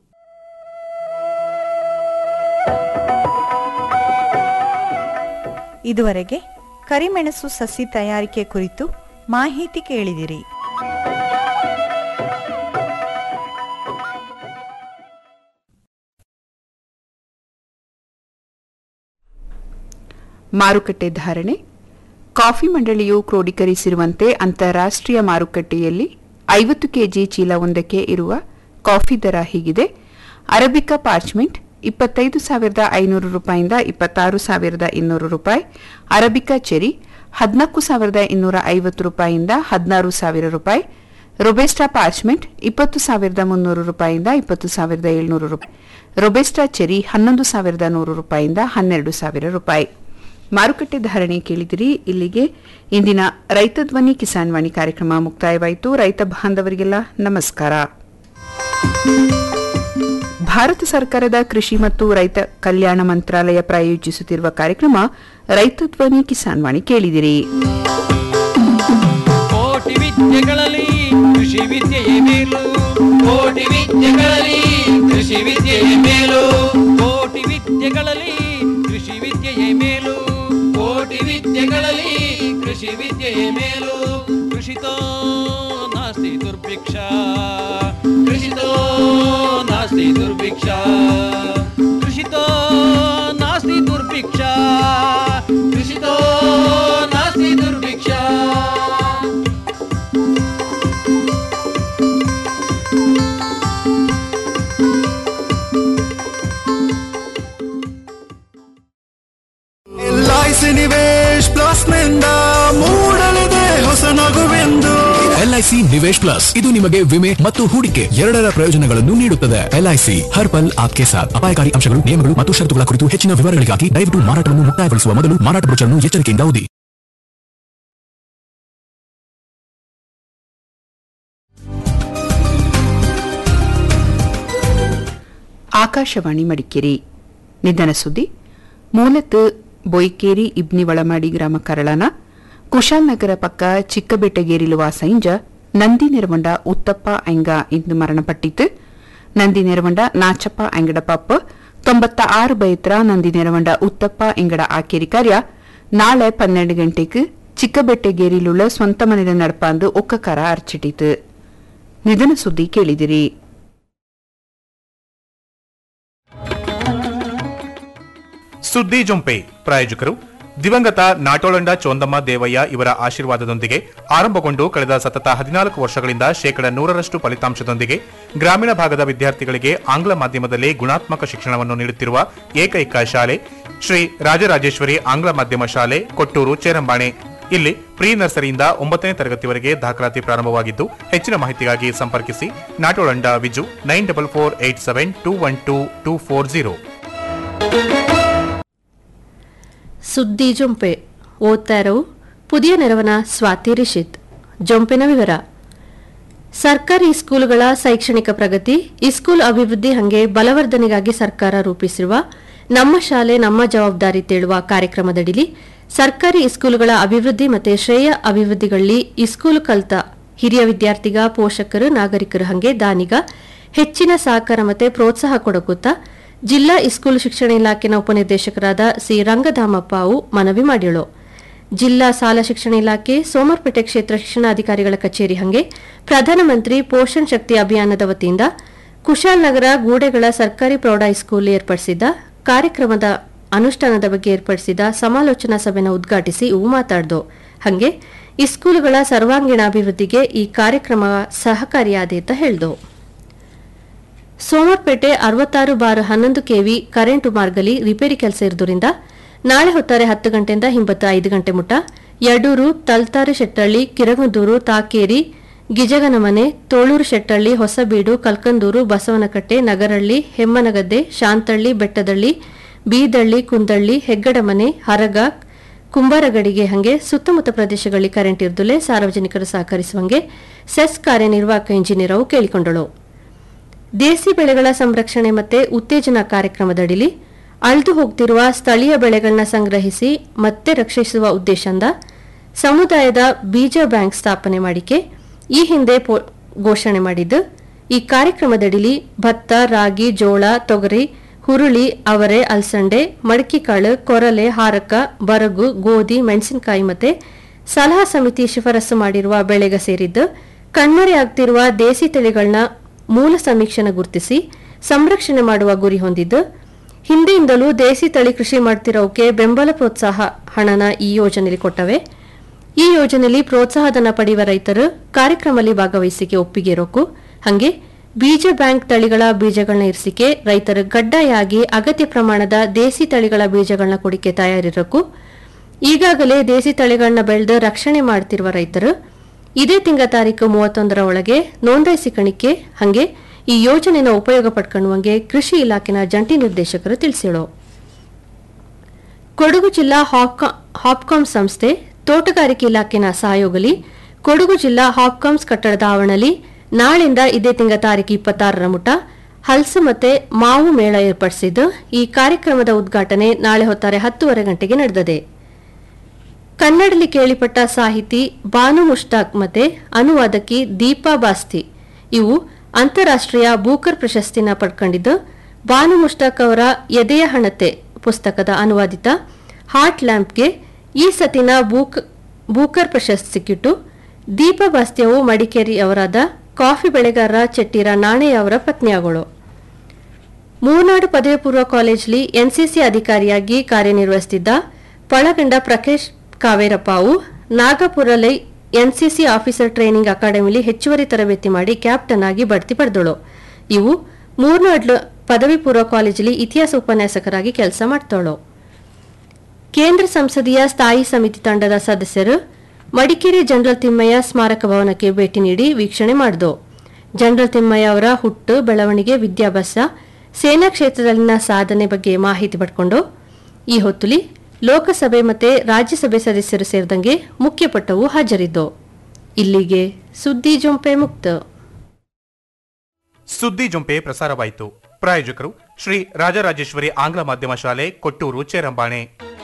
ಇದುವರೆಗೆ ಕರಿಮೆಣಸು ಸಸಿ ತಯಾರಿಕೆ ಕುರಿತು ಮಾಹಿತಿ ಕೇಳಿದಿರಿ ಮಾರುಕಟ್ಟೆ ಧಾರಣೆ ಕಾಫಿ ಮಂಡಳಿಯು ಕ್ರೋಢೀಕರಿಸಿರುವಂತೆ ಅಂತಾರಾಷ್ಟ್ರೀಯ ಮಾರುಕಟ್ಟೆಯಲ್ಲಿ ಐವತ್ತು ಕೆಜಿ ಚೀಲ ಒಂದಕ್ಕೆ ಇರುವ ಕಾಫಿ ದರ ಹೀಗಿದೆ ಅರಬಿಕಾ ಪಾರ್ಚ್ಮೆಂಟ್ ಇಪ್ಪತ್ತೈದು ಸಾವಿರದ ಐನೂರು ರೂಪಾಯಿಂದ ಇಪ್ಪತ್ತಾರು ಸಾವಿರದ ಇನ್ನೂರು ರೂಪಾಯಿ ಅರಬಿಕಾ ಚೆರಿ ಹದಿನಾಲ್ಕು ಸಾವಿರದ ಇನ್ನೂರ ಐವತ್ತು ರೂಪಾಯಿಯಿಂದ ಹದಿನಾರು ಸಾವಿರ ರೂಪಾಯಿ ರೊಬೆಸ್ಟಾ ಪಾರ್ಚ್ಮೆಂಟ್ ಇಪ್ಪತ್ತು ಸಾವಿರದ ಮುನ್ನೂರು ರೂಪಾಯಿಯಿಂದ ಇಪ್ಪತ್ತು ಸಾವಿರದ ಏಳ್ನೂರು ರೂಪಾಯಿ ರೊಬೆಸ್ಟಾ ಚೆರಿ ಹನ್ನೊಂದು ಸಾವಿರದ ನೂರು ರೂಪಾಯಿಯಿಂದ ಹನ್ನೆರಡು ಸಾವಿರ ರೂಪಾಯಿ ಮಾರುಕಟ್ಟೆ ಧಾರಣೆ ಕೇಳಿದಿರಿ ಇಲ್ಲಿಗೆ ಇಂದಿನ ರೈತ ಧ್ವನಿ ಕಿಸಾನ್ ವಾಣಿ ಕಾರ್ಯಕ್ರಮ ಮುಕ್ತಾಯವಾಯಿತು ರೈತ ಬಾಂಧವರಿಗೆಲ್ಲ ನಮಸ್ಕಾರ ಭಾರತ ಸರ್ಕಾರದ ಕೃಷಿ ಮತ್ತು ರೈತ ಕಲ್ಯಾಣ ಮಂತ್ರಾಲಯ ಪ್ರಾಯೋಜಿಸುತ್ತಿರುವ ಕಾರ್ಯಕ್ರಮ ರೈತ ಧ್ವನಿ ಕಿಸಾನ್ ವಾಣಿ ಕೇಳಿದಿರಿ ಕೋಟಿ ವಿದ್ಯೆಗಳಲ್ಲಿ ಕೃಷಿ ವಿದ್ಯೆಯೇ ಮೇಲು ಕೋಟಿ ವಿದ್ಯೆಗಳಲ್ಲಿ ಕೃಷಿ ವಿದ್ಯೆಯೇ ಮೇಲು ಕೋಟಿ ವಿದ್ಯೆಗಳಲ್ಲಿ ಕೃಷಿ ವಿದ್ಯೆಯೇ ಮೇಲು ಕೋಟಿ ವಿದ್ಯೆಗಳಲ್ಲಿ ಕೃಷಿ ವಿದ್ಯೆಯೇ ಮೇಲು ಕೃಷಿತೋ ನಾಸ್ತಿ ದುರ್ಭಿಕ್ಷ ಕೃಷಿತೋ ನಾಸ್ತಿ ದುರ್ಭಿಕ್ಷ ಕೃಷಿತೋ ನಾಸ್ತಿ ದುರ್ಭಿಕ್ಷ ಕೃಷಿತೋ ನಾಸ್ತಿ ದುರ್ಭಿಕ್ಷ ಎಲ್ಐಸಿ ನಿವೇಶ್ ಪ್ಲಸ್ ನಿಂದ ಮೂಡಲಿದೆ ಹೊಸ ನಗುವೆಂದು ಎಲ್ಐಸಿ ನಿವೇಶ್ ಪ್ಲಸ್ ಇದು ನಿಮಗೆ ವಿಮೆ ಮತ್ತು ಹೂಡಿಕೆ ಎರಡರ ಪ್ರಯೋಜನಗಳನ್ನು ನೀಡುತ್ತದೆ ಎಲ್ಐಸಿ ಹರ್ ಪಲ್ ಆಪ್ಕೆ ಸಾಥ್ ಅಪಾಯಕಾರಿ ಅಂಶಗಳು ನಿಯಮಗಳು ಮತ್ತು ಷರತ್ತುಗಳ ಕುರಿತು ಹೆಚ್ಚಿನ ವಿವರಗಳಿಗಾಗಿ ದಯವಿಟ್ಟು ಮಾರಾಟವನ್ನು ಮುಕ್ತಾಯಗೊಳಿಸುವ ಮೊದಲು ಮಾರಾಟ ಬ್ರೋಚರ್ನ್ನು ಎಚ್ಚರಿಕೆಯಿಂದ ಓದಿ ಆಕಾಶವಾಣಿ ಮಡಿಕೇರಿ ನಿಧನ ಸುದ್ದಿ ಮೂಲತ್ ಬೊಯ್ಕೇರಿ ಇಬ್ನಿ ಒಳಮಾಡಿ ಗ್ರಾಮ ಕರಳನ ಕುಶಾಲ್ನಗರ ಪಕ್ಕ ಚಿಕ್ಕಬೆಟ್ಟಗೇರಿಲು ವಾಸೈಂಜ ನಂದಿ ನೆರವಂಡ ಉತ್ತಪ್ಪ ಐಂಗ ಇಂದು ಮರಣಪಟ್ಟಿತು ನಂದಿ ನೆರವಂಡ ನಾಚಪ್ಪ ಐಂಗಡ ಪಪ್ಪ ತೊಂಬತ್ತ ಆರು ಬೈತ್ರ ನಂದಿ ನೆರವಂಡ ಉತ್ತಪ್ಪ ಎಂಗಡ ಆಕೇರಿ ಕಾರ್ಯ ನಾಳೆ ಪನ್ನೆರಡು ಗಂಟೆಗೆ ಚಿಕ್ಕಬೆಟ್ಟಗೇರಿಲುಳ್ಳ ಸ್ವಂತ ಮನೆಯ ನಡಪಾಂದು ಒಕ್ಕಕಾರ ಅರ್ಚಿಟಿತು ನಿಧನ ಸುದ್ದಿ ಕೇಳಿದಿರಿ ಸುದ್ದಿ ಜೊಂಪೆ ಪ್ರಾಯೋಜಕರು ದಿವಂಗತ ನಾಟೋಳಂಡ ಚೋಂದಮ್ಮ ದೇವಯ್ಯ ಇವರ ಆಶೀರ್ವಾದದೊಂದಿಗೆ ಆರಂಭಗೊಂಡು ಕಳೆದ ಸತತ ಹದಿನಾಲ್ಕು ವರ್ಷಗಳಿಂದ ಶೇಕಡ ನೂರರಷ್ಟು ಫಲಿತಾಂಶದೊಂದಿಗೆ ಗ್ರಾಮೀಣ ಭಾಗದ ವಿದ್ಯಾರ್ಥಿಗಳಿಗೆ ಆಂಗ್ಲ ಮಾಧ್ಯಮದಲ್ಲಿ ಗುಣಾತ್ಮಕ ಶಿಕ್ಷಣವನ್ನು ನೀಡುತ್ತಿರುವ ಏಕೈಕ ಶಾಲೆ ಶ್ರೀ ರಾಜರಾಜೇಶ್ವರಿ ಆಂಗ್ಲ ಮಾಧ್ಯಮ ಶಾಲೆ ಕೊಟ್ಟೂರು ಚೇರಂಬಾಣೆ ಇಲ್ಲಿ ಪ್ರೀ ನರ್ಸರಿಯಿಂದ ಒಂಬತ್ತನೇ ತರಗತಿವರೆಗೆ ದಾಖಲಾತಿ ಪ್ರಾರಂಭವಾಗಿದ್ದು ಹೆಚ್ಚಿನ ಮಾಹಿತಿಗಾಗಿ ಸಂಪರ್ಕಿಸಿ Natolanda Viju nine double four eight seven two one two two four zero ಸುದ್ದಿ ಜೊಂಪೆ ಓದ್ತಾ ಇರೋವು ಪುದಿಯ ನೆರವನ ಸ್ವಾತಿ ರಿಷಿತ್ ಜೊಂಪಿನ ವಿವರ ಸರ್ಕಾರಿ ಸ್ಕೂಲ್ಗಳ ಶೈಕ್ಷಣಿಕ ಪ್ರಗತಿ ಇಸ್ಕೂಲ್ ಅಭಿವೃದ್ಧಿ ಹಂಗೆ ಬಲವರ್ಧನೆಗಾಗಿ ಸರ್ಕಾರ ರೂಪಿಸಿರುವ ನಮ್ಮ ಶಾಲೆ ನಮ್ಮ ಜವಾಬ್ದಾರಿ ತೇಳುವ ಕಾರ್ಯಕ್ರಮದಡಿಲಿ ಸರ್ಕಾರಿ ಇಸ್ಕೂಲುಗಳ ಅಭಿವೃದ್ಧಿ ಮತ್ತು ಶ್ರೇಯ ಅಭಿವೃದ್ಧಿಗಳಲ್ಲಿ ಇಸ್ಕೂಲು ಕಲ್ತ ಹಿರಿಯ ವಿದ್ಯಾರ್ಥಿಗ ಪೋಷಕರು ನಾಗರಿಕರು ಹಂಗೆ ದಾನಿಗ ಹೆಚ್ಚಿನ ಸಹಕಾರ ಮತ್ತು ಪ್ರೋತ್ಸಾಹ ಕೊಡಕುತ್ತಾ ಜಿಲ್ಲಾ ಇಸ್ಕೂಲ್ ಶಿಕ್ಷಣ ಇಲಾಖೆನ ಉಪನಿರ್ದೇಶಕರಾದ ಸಿ ರಂಗಧಾಮಪ್ಪ ಅವು ಮನವಿ ಮಾಡಿಳು ಜಿಲ್ಲಾ ಸಾಲ ಶಿಕ್ಷಣ ಇಲಾಖೆ ಸೋಮರ್ಪೇಟೆ ಕ್ಷೇತ್ರ ಶಿಕ್ಷಣಾಧಿಕಾರಿಗಳ ಕಚೇರಿ ಹಂಗೆ ಪ್ರಧಾನಮಂತ್ರಿ ಪೋಷಣ್ ಶಕ್ತಿ ಅಭಿಯಾನದ ವತಿಯಿಂದ ಕುಶಾಲನಗರ ಗೂಡೆಗಳ ಸರ್ಕಾರಿ ಪ್ರೌಢ ಹೈಸ್ಕೂಲ್ ಏರ್ಪಡಿಸಿದ್ದ ಕಾರ್ಯಕ್ರಮದ ಅನುಷ್ಠಾನದ ಬಗ್ಗೆ ಏರ್ಪಡಿಸಿದ ಸಮಾಲೋಚನಾ ಸಭೆನ ಉದ್ಘಾಟಿಸಿ ಇವು ಮಾತಾಡ್ದು ಹಂಗೆ ಇಸ್ಕೂಲುಗಳ ಸರ್ವಾಂಗೀಣ ಅಭಿವೃದ್ಧಿಗೆ ಈ ಕಾರ್ಯಕ್ರಮ ಸಹಕಾರಿಯಾದೆ ಅಂತ ಹೇಳ್ದು ಸೋಮರ್ಪೇಟೆ ಅರವತ್ತಾರು ಬಾರ್ ಹನ್ನೊಂದು ಕೆವಿ ಕರೆಂಟು ಮಾರ್ಗಲಿ ರಿಪೇರಿ ಕೆಲಸ ಇರುವುದರಿಂದ ನಾಳೆ ಹೊತ್ತಾರೆ ಹತ್ತು ಗಂಟೆಯಿಂದ ಹಿಂಬತ್ತು ಐದು ಗಂಟೆ ಮುಟ ಯಡೂರು ತಲ್ತಾರೆ ಶೆಟ್ಟಳ್ಳಿ ಕಿರಗದೂರು ತಾಕೇರಿ ಗಿಜಗನಮನೆ ತೋಳೂರು ಶೆಟ್ಟಳ್ಳಿ ಹೊಸಬೀಡು ಕಲ್ಕಂದೂರು ಬಸವನಕಟ್ಟೆ ನಗರಳ್ಳಿ ಹೆಮ್ಮನಗದ್ದೆ ಶಾಂತಳ್ಳಿ ಬೆಟ್ಟದಳ್ಳಿ ಬೀದಳ್ಳಿ ಕುಂದಳ್ಳಿ ಹೆಗ್ಗಡಮನೆ ಹರಗ ಕುಂಬಾರಗಡಿಗೆ ಹಂಗೆ ಸುತ್ತಮುತ್ತ ಪ್ರದೇಶಗಳಲ್ಲಿ ಕರೆಂಟ್ ಇರ್ದುಲೆ ಸಾರ್ವಜನಿಕರು ಸಹಕರಿಸುವಂಗೆ ಸೆಸ್ ಕಾರ್ಯನಿರ್ವಾಹಕ ಇಂಜಿನಿಯರ್ ಅವು ಕೇಳಿಕೊಂಡಳು ದೇಸಿ ಬೆಳೆಗಳ ಸಂರಕ್ಷಣೆ ಮತ್ತೆ ಉತ್ತೇಜನ ಕಾರ್ಯಕ್ರಮದಡಿಲಿ ಅಳಿದು ಹೋಗ್ತಿರುವ ಸ್ಥಳೀಯ ಬೆಳೆಗಳನ್ನ ಸಂಗ್ರಹಿಸಿ ಮತ್ತೆ ರಕ್ಷಿಸುವ ಉದ್ದೇಶದಿಂದ ಸಮುದಾಯದ ಬೀಜ ಬ್ಯಾಂಕ್ ಸ್ಥಾಪನೆ ಮಾಡಿಕೆ ಈ ಹಿಂದೆ ಪೋ- ಘೋಷಣೆ ಮಾಡಿದ್ದು ಈ ಕಾರ್ಯಕ್ರಮದಡಿಲಿ ಭತ್ತ ರಾಗಿ ಜೋಳ ತೊಗರಿ ಹುರುಳಿ ಅವರೆ ಅಲಸಂಡೆ ಮಡಕಿಕಾಳು ಕೊರಲೆ ಹಾರಕ ಬರಗು ಗೋಧಿ ಮೆಣಸಿನಕಾಯಿ ಮತ್ತೆ ಸಲಹಾ ಸಮಿತಿ ಶಿಫಾರಸು ಮಾಡಿರುವ ಬೆಳೆಗ ಸೇರಿದ್ದು ಕಣ್ಮರೆಯಾಗ್ತಿರುವ ದೇಸಿ ತಳಿಗಳನ್ನ ಮೂಲ ಸಮೀಕ್ಷೆನ ಗುರುತಿಸಿ ಸಂರಕ್ಷಣೆ ಮಾಡುವ ಗುರಿ ಹೊಂದಿದ್ದು ಹಿಂದೆಯಿಂದಲೂ ದೇಸಿ ತಳಿ ಕೃಷಿ ಮಾಡ್ತಿರೋಕೆ ಬೆಂಬಲ ಪ್ರೋತ್ಸಾಹ ಹಣನ ಈ ಯೋಜನೆಯಲ್ಲಿ ಕೊಟ್ಟವೆ ಈ ಯೋಜನೆಯಲ್ಲಿ ಪ್ರೋತ್ಸಾಹಧನ ಪಡೆಯುವ ರೈತರು ಕಾರ್ಯಕ್ರಮದಲ್ಲಿ ಭಾಗವಹಿಸಿಕೆ ಒಪ್ಪಿಗೆ ಇರೋಕು ಹಂಗೆ ಬೀಜ ಬ್ಯಾಂಕ್ ತಳಿಗಳ ಬೀಜಗಳನ್ನ ಇರಿಸಿಕೆ ರೈತರು ಗಡ್ಡಾಯಾಗಿ ಅಗತ್ಯ ಪ್ರಮಾಣದ ದೇಸಿ ತಳಿಗಳ ಬೀಜಗಳನ್ನ ಕೊಡಿಕೆ ತಯಾರಿರಕು ಈಗಾಗಲೇ ದೇಸಿ ತಳಿಗಳನ್ನ ಬೆಳೆದು ರಕ್ಷಣೆ ಮಾಡ್ತಿರುವ ರೈತರು ಇದೇ ತಿಂಗಳ ತಾರೀಕು ಮೂವತ್ತೊಂದರ ಒಳಗೆ ನೋಂದಾಯಿಸಿಕಣಿಕೆ ಹಂಗೆ ಈ ಯೋಜನೆನ ಉಪಯೋಗ ಪಡ್ಕೊಳ್ಳುವಂಗೆ ಕೃಷಿ ಇಲಾಖೆನ ಜಂಟಿ ನಿರ್ದೇಶಕರು ತಿಳಿಸಿಳು ಕೊಡಗು ಜಿಲ್ಲಾ ಹಾಪ್ಕಾ- ಹಾಪ್ಕಾಮ್ ಸಂಸ್ಥೆ ತೋಟಗಾರಿಕೆ ಇಲಾಖೆನ ಸಹಯೋಗಲಿ ಕೊಡಗು ಜಿಲ್ಲಾ ಹಾಪ್ಕಾಮ್ಸ್ ಕಟ್ಟಡದ ಆವರಣದಲ್ಲಿ ನಾಳಿಂದ ಇದೇ ತಿಂಗಳ ತಾರೀಕು ಇಪ್ಪತ್ತಾರರ ಮುಟ ಹಲ್ಸು ಮತ್ತೆ ಮಾವು ಮೇಳ ಏರ್ಪಡಿಸಿದ್ದು ಈ ಕಾರ್ಯಕ್ರಮದ ಉದ್ಘಾಟನೆ ನಾಳೆ ಹೊತ್ತಾರೆ ಹತ್ತುವರೆ ಗಂಟೆಗೆ ನಡೆದಿದೆ ಕನ್ನಡದಲ್ಲಿ ಕೇಳಿಪಟ್ಟ ಸಾಹಿತಿ ಬಾನು ಮುಷ್ತಾಕ್ ಮತ್ತೆ ಅನುವಾದಕಿ ದೀಪಾ ಬಾಸ್ತಿ ಇವು ಅಂತಾರಾಷ್ಟ್ರೀಯ ಬೂಕರ್ ಪ್ರಶಸ್ತಿನ ಪಡ್ಕೊಂಡಿದ್ದು ಬಾನು ಮುಷ್ತಾಕ್ ಅವರ ಎದೆಯ ಹಣತೆ ಪುಸ್ತಕದ ಅನುವಾದಿತ ಹಾರ್ಟ್ ಲ್ಯಾಂಪ್ಗೆ ಈ ಸತಿನ ಬೂಕ್ ಬೂಕರ್ ಪ್ರಶಸ್ತಿ ಸಿಕ್ಕಿಟ್ಟು ದೀಪಾ ಬಾಸ್ತಿಯವು ಮಡಿಕೇರಿ ಅವರಾದ ಕಾಫಿ ಬೆಳೆಗಾರ ಚೆಟ್ಟಿರ ನಾಣಯ್ಯ ಅವರ ಪತ್ನಿಯಾಗಳು ಮೂರ್ನಾಡು ಪದವಿ ಪೂರ್ವ ಕಾಲೇಜ್ಲಿ ಎನ್ಸಿಸಿ ಅಧಿಕಾರಿಯಾಗಿ ಕಾರ್ಯನಿರ್ವಹಿಸುತ್ತಿದ್ದ ಪಳಗಂಡ ಪ್ರಕಾಶ್ ಕಾವೇರಪ್ಪ ಅವು ನಾಗಪುರಲ್ಲಿ ಎನ್ಸಿಸಿ ಆಫೀಸರ್ ಟ್ರೈನಿಂಗ್ ಅಕಾಡೆಮಿಲಿ ಹೆಚ್ಚುವರಿ ತರಬೇತಿ ಮಾಡಿ ಕ್ಯಾಪ್ಟನ್ ಆಗಿ ಬಡ್ತಿ ಪಡೆದಳು ಇವು ಮೂರ್ನಾಡ್ಲು ಪದವಿ ಪೂರ್ವ ಕಾಲೇಜಲ್ಲಿ ಇತಿಹಾಸ ಉಪನ್ಯಾಸಕರಾಗಿ ಕೆಲಸ ಮಾಡ್ತಾಳು ಕೇಂದ್ರ ಸಂಸದೀಯ ಸ್ಥಾಯಿ ಸಮಿತಿ ತಂಡದ ಸದಸ್ಯರು ಮಡಿಕೇರಿ ಜನರಲ್ ತಿಮ್ಮಯ್ಯ ಸ್ಮಾರಕ ಭವನಕ್ಕೆ ಭೇಟಿ ನೀಡಿ ವೀಕ್ಷಣೆ ಮಾಡಿದು ಜನರಲ್ ತಿಮ್ಮಯ್ಯ ಅವರ ಹುಟ್ಟು ಬೆಳವಣಿಗೆ ವಿದ್ಯಾಭ್ಯಾಸ ಸೇನಾ ಕ್ಷೇತ್ರದಲ್ಲಿನ ಸಾಧನೆ ಬಗ್ಗೆ ಮಾಹಿತಿ ಪಡ್ಕೊಂಡು ಈ ಹೊತ್ತುಲಿ ಲೋಕಸಭೆ ಮತ್ತೆ ರಾಜ್ಯಸಭೆ ಸದಸ್ಯರು ಸೇರಿದಂಗೆ ಮುಖ್ಯ ಪಟ್ಟವು ಹಾಜರಿದ್ದು ಇಲ್ಲಿಗೆ ಸುದ್ದಿ ಜೊಂಪೆ ಮುಕ್ತ ಸುದ್ದಿ ಜೊಂಪೆ ಪ್ರಸಾರವಾಯಿತು ಪ್ರಾಯೋಜಕರು ಶ್ರೀ ರಾಜರಾಜೇಶ್ವರಿ ಆಂಗ್ಲ ಮಾಧ್ಯಮ ಶಾಲೆ ಕೊಟ್ಟೂರು ಚೇರಂಬಾಣೆ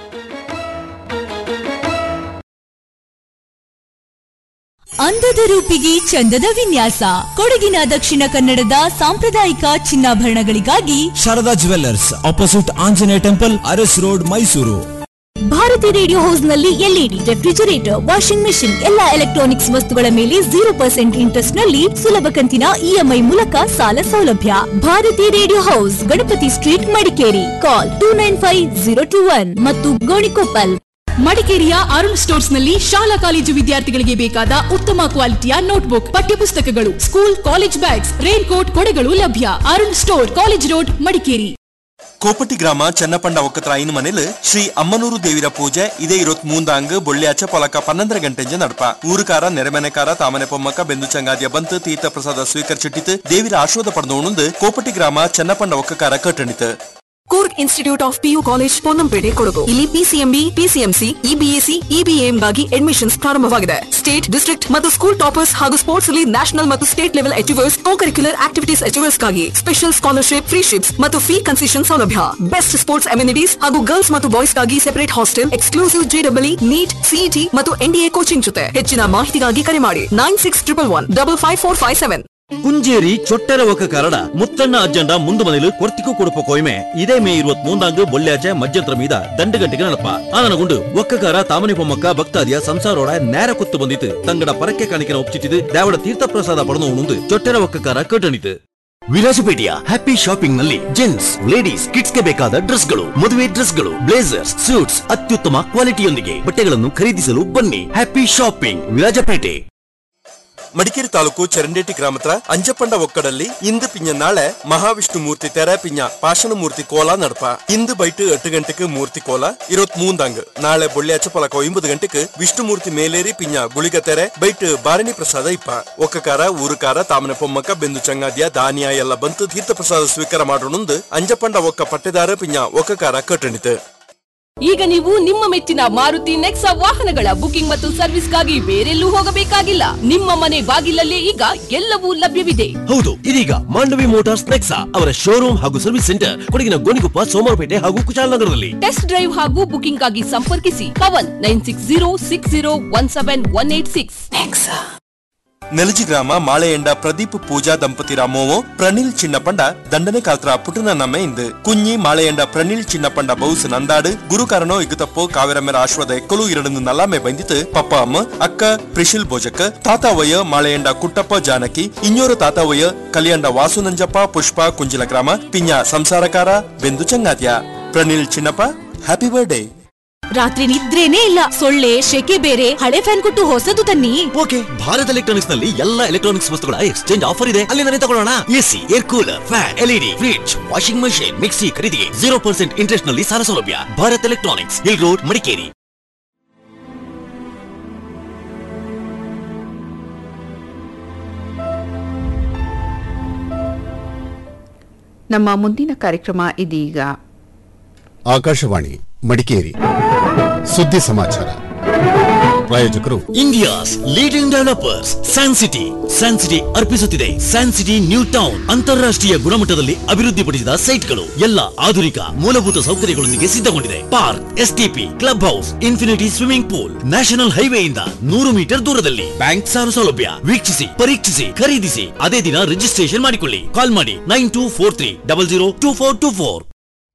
ಅಂದದ ರೂಪಿಗೆ ಚಂದದ ವಿನ್ಯಾಸ ಕೊಡಗಿನ ದಕ್ಷಿಣ ಕನ್ನಡದ ಸಾಂಪ್ರದಾಯಿಕ ಚಿನ್ನಾಭರಣಗಳಿಗಾಗಿ Sharada jewellers opposite Anjaneya temple Urs road Mysuru Bharathi radio house ನಲ್ಲಿ ಎಲ್ಇಡಿ ರೆಫ್ರಿಜರೇಟರ್ ವಾಷಿಂಗ್ ಮೆಷಿನ್ ಎಲ್ಲಾ ಎಲೆಕ್ಟ್ರಾನಿಕ್ಸ್ ವಸ್ತುಗಳ ಮೇಲೆ ಜೀರೋ ಪರ್ಸೆಂಟ್ ಇಂಟ್ರೆಸ್ಟ್ ನಲ್ಲಿ ಸುಲಭ ಕಂತಿನ ಇಎಂಐ ಮೂಲಕ ಸಾಲ ಸೌಲಭ್ಯ Bharathi radio house Ganapathi street Madikeri call two nine five zero two one ಮತ್ತು ಗೋಣಿಕೊಪ್ಪಲ್ ಮಡಿಕೇರಿಯ ಅರುಣ್ ಸ್ಟೋರ್ಸ್ ನಲ್ಲಿ ಶಾಲಾ ಕಾಲೇಜು ವಿದ್ಯಾರ್ಥಿಗಳಿಗೆ ಬೇಕಾದ ಉತ್ತಮ ಕ್ವಾಲಿಟಿಯ ನೋಟ್ಬುಕ್ ಪಠ್ಯಪುಸ್ತಕಗಳು school college bags rain coat ಕೊಡೆಗಳು ಲಭ್ಯ Arun store college road Madikeri Kopatti ಗ್ರಾಮ ಚೆನ್ನಪಂಡ ಒಕ್ಕತ್ರ ಐನು ಮನೇಲಿ ಶ್ರೀ ಅಮ್ಮನೂರು ದೇವಿರ ಪೂಜೆ ಇದೇ ಇರೋತ್ ಮೂಂದಾಂಗ್ ಬೊಳ್ಳ್ಯಾಚ ಪೊಲಕ ಪನ್ನೊಂದರ ಗಂಟೆಂಜ ನಡಪ ಊರುಕಾರ ನೆರೆಮನೆಕಾರ ತಾಮನೆ ಪೊಮ್ಮಕ್ಕ ಬೆಂದು ಚಂಗಾದಿಯ ಬಂತು ತೀರ್ಥ ಪ್ರಸಾದ ಸ್ವೀಕರಿಸಿಟ್ಟಿತು ದೇವಿರ ಆಶೀರ್ವಾದ ಪಡೆದೋಣುಂದು ಕೋಪಟಿ ಗ್ರಾಮ ಚೆನ್ನಪಂಡ ಒಕ್ಕಕಾರ ಕಟ್ಟಣಿತು Coorg institute of PU college Ponnampet Kodagu ಇಲ್ಲಿ ಪಿಸಿಎಂಬಿ ಪಿಸಿಎಂಸಿ ಇಬಿಎಸ್ಸಿ ಇಬಿಎಂಗಾಗಿ ಅಡ್ಮಿಷನ್ಸ್ ಪ್ರಾರಂಭವಾಗಿದೆ ಸ್ಟೇಟ್ ಡಿಸ್ಟ್ರಿಕ್ಟ್ ಮತ್ತು ಸ್ಕೂಲ್ ಟಾಪರ್ಸ್ ಹಾಗೂ ಸ್ಪೋರ್ಟ್ಸ್ ಅಲ್ಲಿ ನ್ಯಾಷನಲ್ ಮತ್ತು state level achievers co curricular activities ಅಚೀವರ್ಸ್ಗಾಗಿ ಸ್ಪೆಷಲ್ ಸ್ಕಾಲರ್ಶಿಪ್ ಫ್ರೀ ಶಿಪ್ಸ್ ಮತ್ತು ಫೀ ಕನ್ಸೆಷನ್ ಸೌಲಭ್ಯ ಬೆಸ್ಟ್ ಸ್ಪೋರ್ಟ್ಸ್ ಅಮ್ಯುನಿಟೀಸ್ ಹಾಗೂ ಗರ್ಲ್ಸ್ ಮತ್ತು ಬಾಯ್ಸ್ಗಾಗಿ ಸೆಪರೇಟ್ ಹಾಸ್ಟೆಲ್ ಎಕ್ಸ್ಕ್ಲೂಸಿವ್ ಜೆಡಬ್ಲ್ಇ ನೀಟ್ ಸಿಇಟಿ ಮತ್ತು ಎನ್ಡಿಎ ಕೋಚಿಂಗ್ ಜೊತೆ ಹೆಚ್ಚಿನ ಮಾಹಿತಿಗಾಗಿ ಕರೆ ಮಾಡಿ nine six triple one double five four five seven Kunjeri Chottera ಒಕ್ಕ ಕಾರಣ ಮುತ್ತಣ್ಣ ಅಜ್ಜಂಡ ಮುಂದು ಮನೆಲು ಕೊರ್ತಿಕು ಕೊಡುಪ ಕೊಯ್ಮೆ ಇದೇ ಮೇ ಇರುವತ್ ಮೂಂದಾಂಗ್ ಬೊಳ್ಳ್ಯಾಚೆ ಮಜ್ಜಂತ್ರ ಮೀದ ದಂಡಗಂಟೆಗೆ ನಡಪ ಆನನಗುಂಡು ಒಕ್ಕಕಾರ ತಾಮನಿ பொம்மக்க ಭಕ್ತಾದಿಯ ಸಂಸಾರೋಡ ನೇರ ಕುತ್ತು ಬಂದಿತ್ತು ತಂಗಡ ಪರಕ್ಕೆ ಕಾಣಿಕೆನ ಒಪ್ಚಿಟ್ಟಿದ್ದು ದ್ಯಾವಡ ತೀರ್ಥ ಪ್ರಸಾದ ಪಡೆದು ಉಣುಂದು ಚೊಟ್ಟರ ಒಕ್ಕಕಾರ ಕಟ್ಟಣಿತು ವಿಲಾಸಪೇಟೆಯ ಹ್ಯಾಪಿ ಶಾಪಿಂಗ್ ನಲ್ಲಿ ಜೆಂಟ್ಸ್ ಲೇಡೀಸ್ ಕಿಡ್ಸ್ ಗೆ ಬೇಕಾದ ಡ್ರೆಸ್ಗಳು ಮದುವೆ ಡ್ರೆಸ್ಗಳು ಬ್ಲೇಸರ್ಸ್ ಸೂಟ್ಸ್ ಅತ್ಯುತ್ತಮ ಕ್ವಾಲಿಟಿಯೊಂದಿಗೆ ಬಟ್ಟೆಗಳನ್ನು ಖರೀದಿಸಲು ಬನ್ನಿ ಹ್ಯಾಪಿ ಶಾಪಿಂಗ್ ವಿರಾಜಪೇಟೆ ಮಡಿಕೇರಿ ತಾಲೂಕು ಚರಂಡೇಟಿ ಗ್ರಾಮತ್ರ ಅಂಜಪಂಡ ಒಕ್ಕಡಲ್ಲಿ ಇಂದು ಪಿಂಜ ನಾಳೆ ಮಹಾವಿಷ್ಣು ಮೂರ್ತಿ ತೆರೆ ಪಿಂಜ ಪಾಷಣ ಮೂರ್ತಿ ಕೋಲ ನಡಪ ಇಂದು ಬೈಟ್ ಎಟ್ಟು ಗಂಟೆಗೆ ಮೂರ್ತಿ ಕೋಲ ಇರೋತ್ ಮೂಂದಂಗ್ ನಾಳೆ ಬೊಳ್ಳೆ ಅಚ್ಚಪಲಕ ಒಂಬತ್ತು ಗಂಟೆಗೆ ವಿಷ್ಣು ಮೂರ್ತಿ ಮೇಲೇರಿ ಪಿಂಜ ಗುಳಿಗ ತೆರೆ ಬೈಟ್ ಬಾರಣಿ ಪ್ರಸಾದ ಇಪ್ಪ ಒಕ್ಕಕಾರ ಊರುಕಾರ ತಾಮನೆ ಪೊಮ್ಮಕ್ಕ ಬೆಂದು ಚಂಗಾದಿಯ ಧಾನ್ಯ ಎಲ್ಲ ಬಂತು ತೀರ್ಥ ಪ್ರಸಾದ ಸ್ವೀಕಾರ ಮಾಡೋಣಂದು ಅಂಜಪಂಡ ಒಕ್ಕ ಪಟ್ಟೆದಾರ ಪಿಂಜ ಒಕ್ಕಕಾರ ಕಟ್ಟಣಿತು ಈಗ ನೀವು ನಿಮ್ಮ ಮೆಚ್ಚಿನ ಮಾರುತಿ ನೆಕ್ಸಾ ವಾಹನಗಳ ಬುಕಿಂಗ್ ಮತ್ತು ಸರ್ವಿಸ್ಗಾಗಿ ಬೇರೆಲ್ಲೂ ಹೋಗಬೇಕಾಗಿಲ್ಲ ನಿಮ್ಮ ಮನೆ ಬಾಗಿಲಲ್ಲೇ ಈಗ ಎಲ್ಲವೂ ಲಭ್ಯವಿದೆ ಹೌದು ಇದೀಗ ಮಾಂಡವಿ ಮೋಟಾರ್ಸ್ ನೆಕ್ಸಾ ಅವರ ಶೋರೂಮ್ ಹಾಗೂ ಸರ್ವಿಸ್ ಸೆಂಟರ್ ಕೊಡಗಿನ ಗೋಣಿಕೊಪ್ಪ ಸೋಮವಾರಪೇಟೆ ಹಾಗೂ ಕುಶಾಲನಗರದಲ್ಲಿ ಟೆಸ್ಟ್ ಡ್ರೈವ್ ಹಾಗೂ ಬುಕಿಂಗ್ ಆಗಿ ಸಂಪರ್ಕಿಸಿ Kavan nine six zero six zero one seven one eight six Nelaji ಗ್ರಾಮ ಮಾಳೆಯಂಡ ಪ್ರದೀಪ್ ಪೂಜಾ ದಂಪತಿ ರಾಮೋವೋ ಪ್ರನಿಲ್ ಚಿನ್ನಪಂಡ ದಂಡನೆ ಕಾಲ್ತ್ರ ಪುಟನ ನಮ್ಮೆ ಇಂದು ಕುഞ്ഞി ಮಾಳೆಯಂಡ ಪ್ರನಿಲ್ ಚಿನ್ನಪಂಡ ಬೌಸ್ ನಂದಾಡು ಗುರು ಕಾರಣೋ ಇಗುತಪ್ಪೋ ಕಾವೇರಮ್ಮೆರ ಆಶ್ವದ ಎಕ್ಕಲು ಎರಡನ್ನು ನಲ್ಲಾಮೆ ಬಂದಿತ್ತು ಪಪ್ಪ ಅಮ್ಮ ಅಕ್ಕ ಪ್ರಿಶಿಲ್ ಭೋಜಕ ತಾತಾವಯ್ಯ ಮಾಳೆಯಂಡ ಕುಟ್ಟಪ್ಪ ಜಾನಕಿ ಇನ್ನೋರು ತಾತಾವಯ್ಯ ಕಲಿಯಂಡ ವಾಸು ನಂಜಪ್ಪ ಪುಷ್ಪ ಕುಂಜಿಲ ಗ್ರಾಮ ಪಿಂಜ ಸಂಸಾರಕಾರ ಬೆಂದು ಚಂಗಾದ್ಯ ಪ್ರನಿಲ್ ಚಿನ್ನಪ್ಪ ಹ್ಯಾಪಿ ಬರ್ಡೇ ರಾತ್ರಿ ನಿದ್ರೇನೇ ಇಲ್ಲ ಸೊಳ್ಳೆ ಶೆಕೆ ಬೇರೆ ಹಳೆ ಫ್ಯಾನ್ ಕೊಟ್ಟು ಹೊಸದು ತನ್ನಿ ಓಕೆ ಭಾರತ್ ಎಲೆಕ್ಟ್ರಾನಿಕ್ಸ್ ನಲ್ಲಿ ಎಲ್ಲಾ ಎಲೆಕ್ಟ್ರಾನಿಕ್ಸ್ ವಸ್ತುಗಳ ಎಕ್ಸ್ಚೇಂಜ್ ಆಫರ್ ಇದೆ ಅಲ್ಲಿ ನಾನೇ ತಗೊಳ್ಳೋಣ AC air cooler fan LED fridge washing machine mixie ಖರೀದಿಗೆ ಜೀರೋ ಪರ್ಸೆಂಟ್ ಇಂಟ್ರೆಸ್ಟ್ ನಲ್ಲಿ ಸಾಲ ಸೌಲಭ್ಯ Bharath electronics hill road Madikeri ನಮ್ಮ ಮುಂದಿನ ಕಾರ್ಯಕ್ರಮ ಇದೀಗ ಆಕಾಶವಾಣಿ ಮಡಿಕೇರಿ ಸುದ್ದಿ ಸಮಾಚಾರ ಪ್ರಾಯೋಜಕರು India's leading developers San City San City ಅರ್ಪಿಸುತ್ತಿದೆ ಸ್ಯಾನ್ ಸಿಟಿ ನ್ಯೂ ಟೌನ್ ಅಂತಾರಾಷ್ಟ್ರೀಯ ಗುಣಮಟ್ಟದಲ್ಲಿ ಅಭಿವೃದ್ಧಿಪಡಿಸಿದ ಸೈಟ್ಗಳು ಎಲ್ಲ ಆಧುನಿಕ ಮೂಲಭೂತ ಸೌಕರ್ಯಗಳೊಂದಿಗೆ ಸಿದ್ಧಗೊಂಡಿದೆ park STP club house infinity swimming pool national ಹೈವೇಯಿಂದ ನೂರು ಮೀಟರ್ ದೂರದಲ್ಲಿ ಬ್ಯಾಂಕ್ ಸಾಲ ಸೌಲಭ್ಯ ವೀಕ್ಷಿಸಿ ಪರೀಕ್ಷಿಸಿ ಖರೀದಿಸಿ ಅದೇ ದಿನ ರಿಜಿಸ್ಟ್ರೇಷನ್ ಮಾಡಿಕೊಳ್ಳಿ ಕಾಲ್ ಮಾಡಿ nine two four three double zero two four two four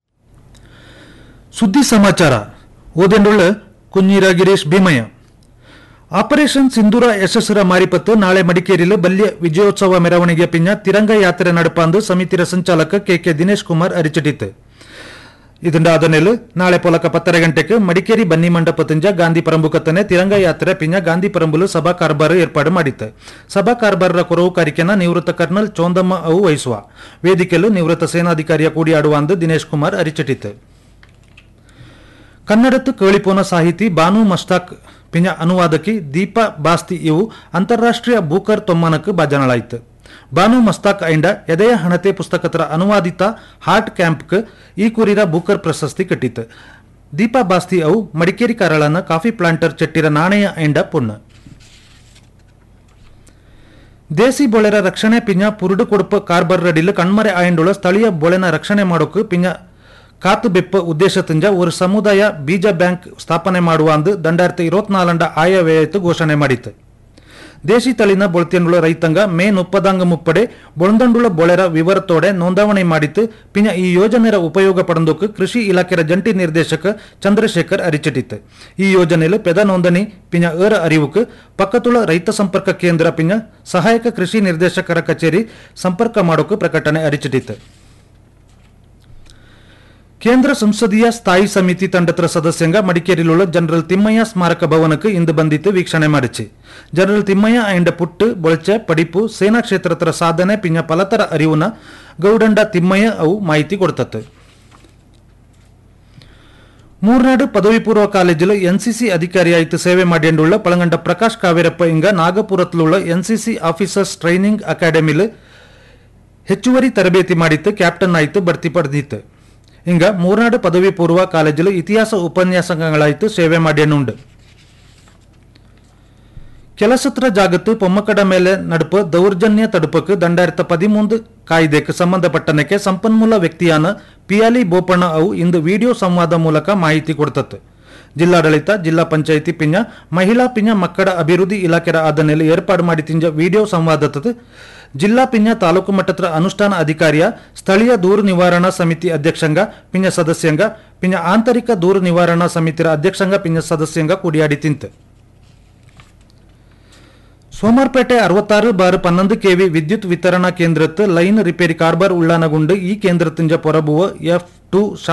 ಸುದ್ದಿ ಸಮಾಚಾರ ಓದೆಂಡುಳ್ಳ ಕುഞ്ഞിರ ಗಿರೀಶ್ ಭೀಮಯ್ಯ ಆಪರೇಷನ್ ಸಿಂಧೂರ ಯಶಸ್ಸರ ಮಾರಿಪತ್ತು ನಾಳೆ ಮಡಿಕೇರಿಲು ಬಲ್ಯ ವಿಜಯೋತ್ಸವ ಮೆರವಣಿಗೆ ಪಿಂಜ ತಿರಂಗ ಯಾತ್ರೆ ನಡಪಾಂದು ಸಮಿತಿರ ಸಂಚಾಲಕ ಕೆ ಕೆ ದಿನೇಶ್ ಕುಮಾರ್ ಅರಿಚಿಟಿತ್ತು ಇದರಿಂದ ಅದನ್ನೆಲು ನಾಳೆ ಪೊಲಕ ಪತ್ತರ ಗಂಟೆಗೆ ಮಡಿಕೇರಿ ಬನ್ನಿ ಮಂಟಪತಿಂಜ ಗಾಂಧಿ ಪರಂಬುಕತ್ತನೆ ತಿರಂಗ ಯಾತ್ರೆ ಪಿಂಜ ಗಾಂಧಿ ಪರಂಬುಲು ಸಭಾ ಕಾರ್ಬಾರ್ ಏರ್ಪಾಡು ಮಾಡಿತ್ತು ಸಭಾ ಕಾರ್ಬಾರರ ಕೊರವು ಕಾರಿಕೆನ ನಿವೃತ್ತ ಕರ್ನಲ್ ಚೋಂದಮ್ಮ ಅವು ವಹಿಸುವ ವೇದಿಕೆಯಲ್ಲೂ ನಿವೃತ್ತ ಸೇನಾಧಿಕಾರಿಯ ಕೂಡಿಯಾಡುವ ಅಂದು ದಿನೇಶ್ ಕುಮಾರ್ ಅರಿಚಿಟಿತ್ತು ಕನ್ನಡತ್ತು ಕೇಳಿಪೋನ ಸಾಹಿತಿ ಬಾನು ಮಸ್ತಾಕ್ ಪಿಂಜ ಅನುವಾದಕಿ ದೀಪಾ ಬಾಸ್ತಿ ಇವು ಅಂತಾರಾಷ್ಟ್ರೀಯ ಬೂಕರ್ ತೊಮ್ಮನಕ್ಕೆ ಬಾಜನಳಾಯಿತು ಬಾನು ಮಸ್ತಾಕ್ ಐಂಡ ಎದೆಯ ಹಣತೆ ಪುಸ್ತಕತರ ಅನುವಾದಿತ ಹಾರ್ಟ್ ಕ್ಯಾಂಪ್ಕ್ ಈ ಕುರಿರ ಬೂಕರ್ ಪ್ರಶಸ್ತಿ ಕಟ್ಟಿತು ದೀಪಾ ಬಾಸ್ತಿ ಅವು ಮಡಿಕೇರಿ ಕಾರಳನ ಕಾಫಿ ಪ್ಲಾಂಟರ್ ಚೆಟ್ಟಿರ ನಾಣಯ ಐಂಡ ಪುಣ್ಣ ದೇಸಿ ಬೊಳೆರ ರಕ್ಷಣೆ ಪಿಂಜ ಪುರುಡು ಕೊಡುಪ ಕಾರ್ಬರ್ ರಡಿಲು ಕಣ್ಮರೆ ಆಯಂಡುಳ ಸ್ಥಳೀಯ ಬೊಳೆನ ರಕ್ಷಣೆ ಮಾಡೋಕು ಪಿಂಜ ಕಾತು ಬೆಪ್ಪ ಉದ್ದೇಶದಿಂದ ஒரு ಸಮುದಾಯ ಬೀಜ ಬ್ಯಾಂಕ್ ಸ್ಥಾಪನೆ ಮಾಡುವ ಅಂದು ದಂಡಾಯಿರത്തി ഇരുപത്തിനാലണ്ട ಆಯವ್ಯಯತ್ತು ಘೋಷಣೆ ಮಾಡಿತು ದೇಶಿ ತಳಿನ ಬೊಳ್ತಿಯಂಡುಳ ರೈತಂಗ ಮೇ ಮುಪ್ಪದಾಂಗ ಮುಪ್ಪಡೆ ಬೊಳದಂಡುಳ ಬೊಳೆರ ವಿವರತೋಡೆ ನೋಂದಾವಣೆ ಮಾಡಿತ್ತು ಪಿಂಜ ಈ ಯೋಜನೆರ ಉಪಯೋಗ ಪಡೆದೋಕು ಕೃಷಿ ಇಲಾಖೆಯ ಜಂಟಿ ನಿರ್ದೇಶಕ ಚಂದ್ರಶೇಖರ್ ಅರಿಚಿಟ್ಟಿತ್ತು ಈ ಯೋಜನೆಯಲ್ಲಿ ಪೆದ ನೋಂದಣಿ ಪಿಂಜ ಏರ ಅರಿವುಕು ಪಕ್ಕತುಳ ರೈತ ಸಂಪರ್ಕ ಕೇಂದ್ರ ಪಿಂಜ ಸಹಾಯಕ ಕೃಷಿ ನಿರ್ದೇಶಕರ ಕಚೇರಿ ಸಂಪರ್ಕ ಮಾಡೋಕು ಪ್ರಕಟಣೆ ಅರಿಚಿಟ್ಟಿತ್ತು ಕೇಂದ್ರ ಸಂಸದೀಯ ಸ್ಥಾಯಿ ಸಮಿತಿ ತಂಡತ್ರ ಸದಸ್ಯಂಗ ಮಡಿಕೇರಿಲುಳ್ಳ ಜನರಲ್ ತಿಮ್ಮಯ್ಯ ಸ್ಮಾರಕ ಭವನಕ್ಕೆ ಇಂದು ಬಂದಿತ್ತು ವೀಕ್ಷಣೆ ಮಾಡಿச்சு ಜನರಲ್ ತಿಮ್ಮಯ್ಯ ಐಂಡ ಪುಟ್ಟು ಬೊಳಚೆ ಪಡಿಪು ಸೇನಾ ಕ್ಷೇತ್ರತರ ಸಾಧನೆ ಪಿಂಜ ಪಲತರ ಅರಿವುನ ಗೌಡಂಡ ತಿಮ್ಮಯ್ಯ ಅವು ಮಾಹಿತಿ ಕೊಡ್ತತ್ತು ಮೂರ್ನಾಡು ಪದವಿ ಪೂರ್ವ ಕಾಲೇಜಿಲು ಎನ್ಸಿಸಿ ಅಧಿಕಾರಿಯಾಯಿತು ಸೇವೆ ಮಾಡಿಯಂಡುಳ್ಳ ಪಳಂಗಂಡ ಪ್ರಕಾಶ್ ಕಾವೇರಪ್ಪ ಇಂಗ ನಾಗಪುರತ್ಲುಳ್ಳ ಎನ್ಸಿಸಿ ಆಫೀಸರ್ಸ್ ಟ್ರೈನಿಂಗ್ ಅಕಾಡೆಮಿಲು ಹೆಚ್ಚುವರಿ ತರಬೇತಿ ಮಾಡಿತ್ತು ಕ್ಯಾಪ್ಟನ್ ಆಯಿತು ಭರ್ತಿ ಪಡೆದಿತ್ತು ಇಂಗ ಮೂರ್ನಾಡು ಪದವಿ ಪೂರ್ವ ಕಾಲೇಜಿಲು ಇತಿಹಾಸ ಉಪನ್ಯಾಸಗಳಾಯ್ತು ಸೇವೆ ಮಾಡ್ಯನುಂಡು ಕೆಲಸತ್ರ ಜಾಗತ್ತು பொம்மக்கட ಮೇಲೆ ನಡುಪು ದೌರ್ಜನ್ಯ ತಡುಪಕ್ಕೆ ದಂಡಾಯಿರತ್ತ ಪದಿಮೂಂದು ಕಾಯ್ದೆಗೆ ಸಂಬಂಧಪಟ್ಟನಕ್ಕೆ ಸಂಪನ್ಮೂಲ ವ್ಯಕ್ತಿಯಾನ ಪಿಯಾಲಿ ಬೋಪಣ್ಣ ಅವು ಇಂದು ವಿಡಿಯೋ ಸಂವಾದ ಮೂಲಕ ಮಾಹಿತಿ ಕೊಡ್ತತ್ತು ಜಿಲ್ಲಾಡಳಿತ ಜಿಲ್ಲಾ ಪಂಚಾಯಿತಿ ಪಿಂಜ ಮಹಿಳಾ ಪಿಂಜ ಮಕ್ಕಳ ಅಭಿವೃದ್ಧಿ ಇಲಾಖೆರ ಆದನೆಯಲ್ಲಿ ಏರ್ಪಾಡು ಮಾಡಿ ತಿಂಜ ವಿಡಿಯೋ ಸಂವಾದತದು ಜಿಲ್ಲಾ ಪಿಂಜ ತಾಲೂಕು ಮಟ್ಟದ ಅನುಷ್ಠಾನ ಅಧಿಕಾರಿಯ ಸ್ಥಳೀಯ ದೂರು ನಿವಾರಣಾ ಸಮಿತಿ ಅಧ್ಯಕ್ಷಂಗ ಪಿಂಜ ಸದಸ್ಯಂಗ ಪಿಂಜ ಆಂತರಿಕ ದೂರು ನಿವಾರಣಾ ಸಮಿತಿರ ಅಧ್ಯಕ್ಷಂಗ ಪಿಂಜ ಸದಸ್ಯಂಗ ಕೂಡಿಯಾಡಿ ತಿಂತು ಸೋಮಾರ್ಪೇಟೆ ಅರವತ್ತಾರು ಬಾರ್ ಪನ್ನೊಂದು ಕೆವಿ ವಿದ್ಯುತ್ ವಿತರಣಾ ಕೇಂದ್ರತ್ತು ಲೈನ್ ರಿಪೇರಿ ಕಾರ್ಬಾರ್ ಉಳ್ಳಾನಗೊಂಡು ಈ ಕೇಂದ್ರತ್ತಿಂಜ ಪೊರಬುವ ಎಫ್ ಟು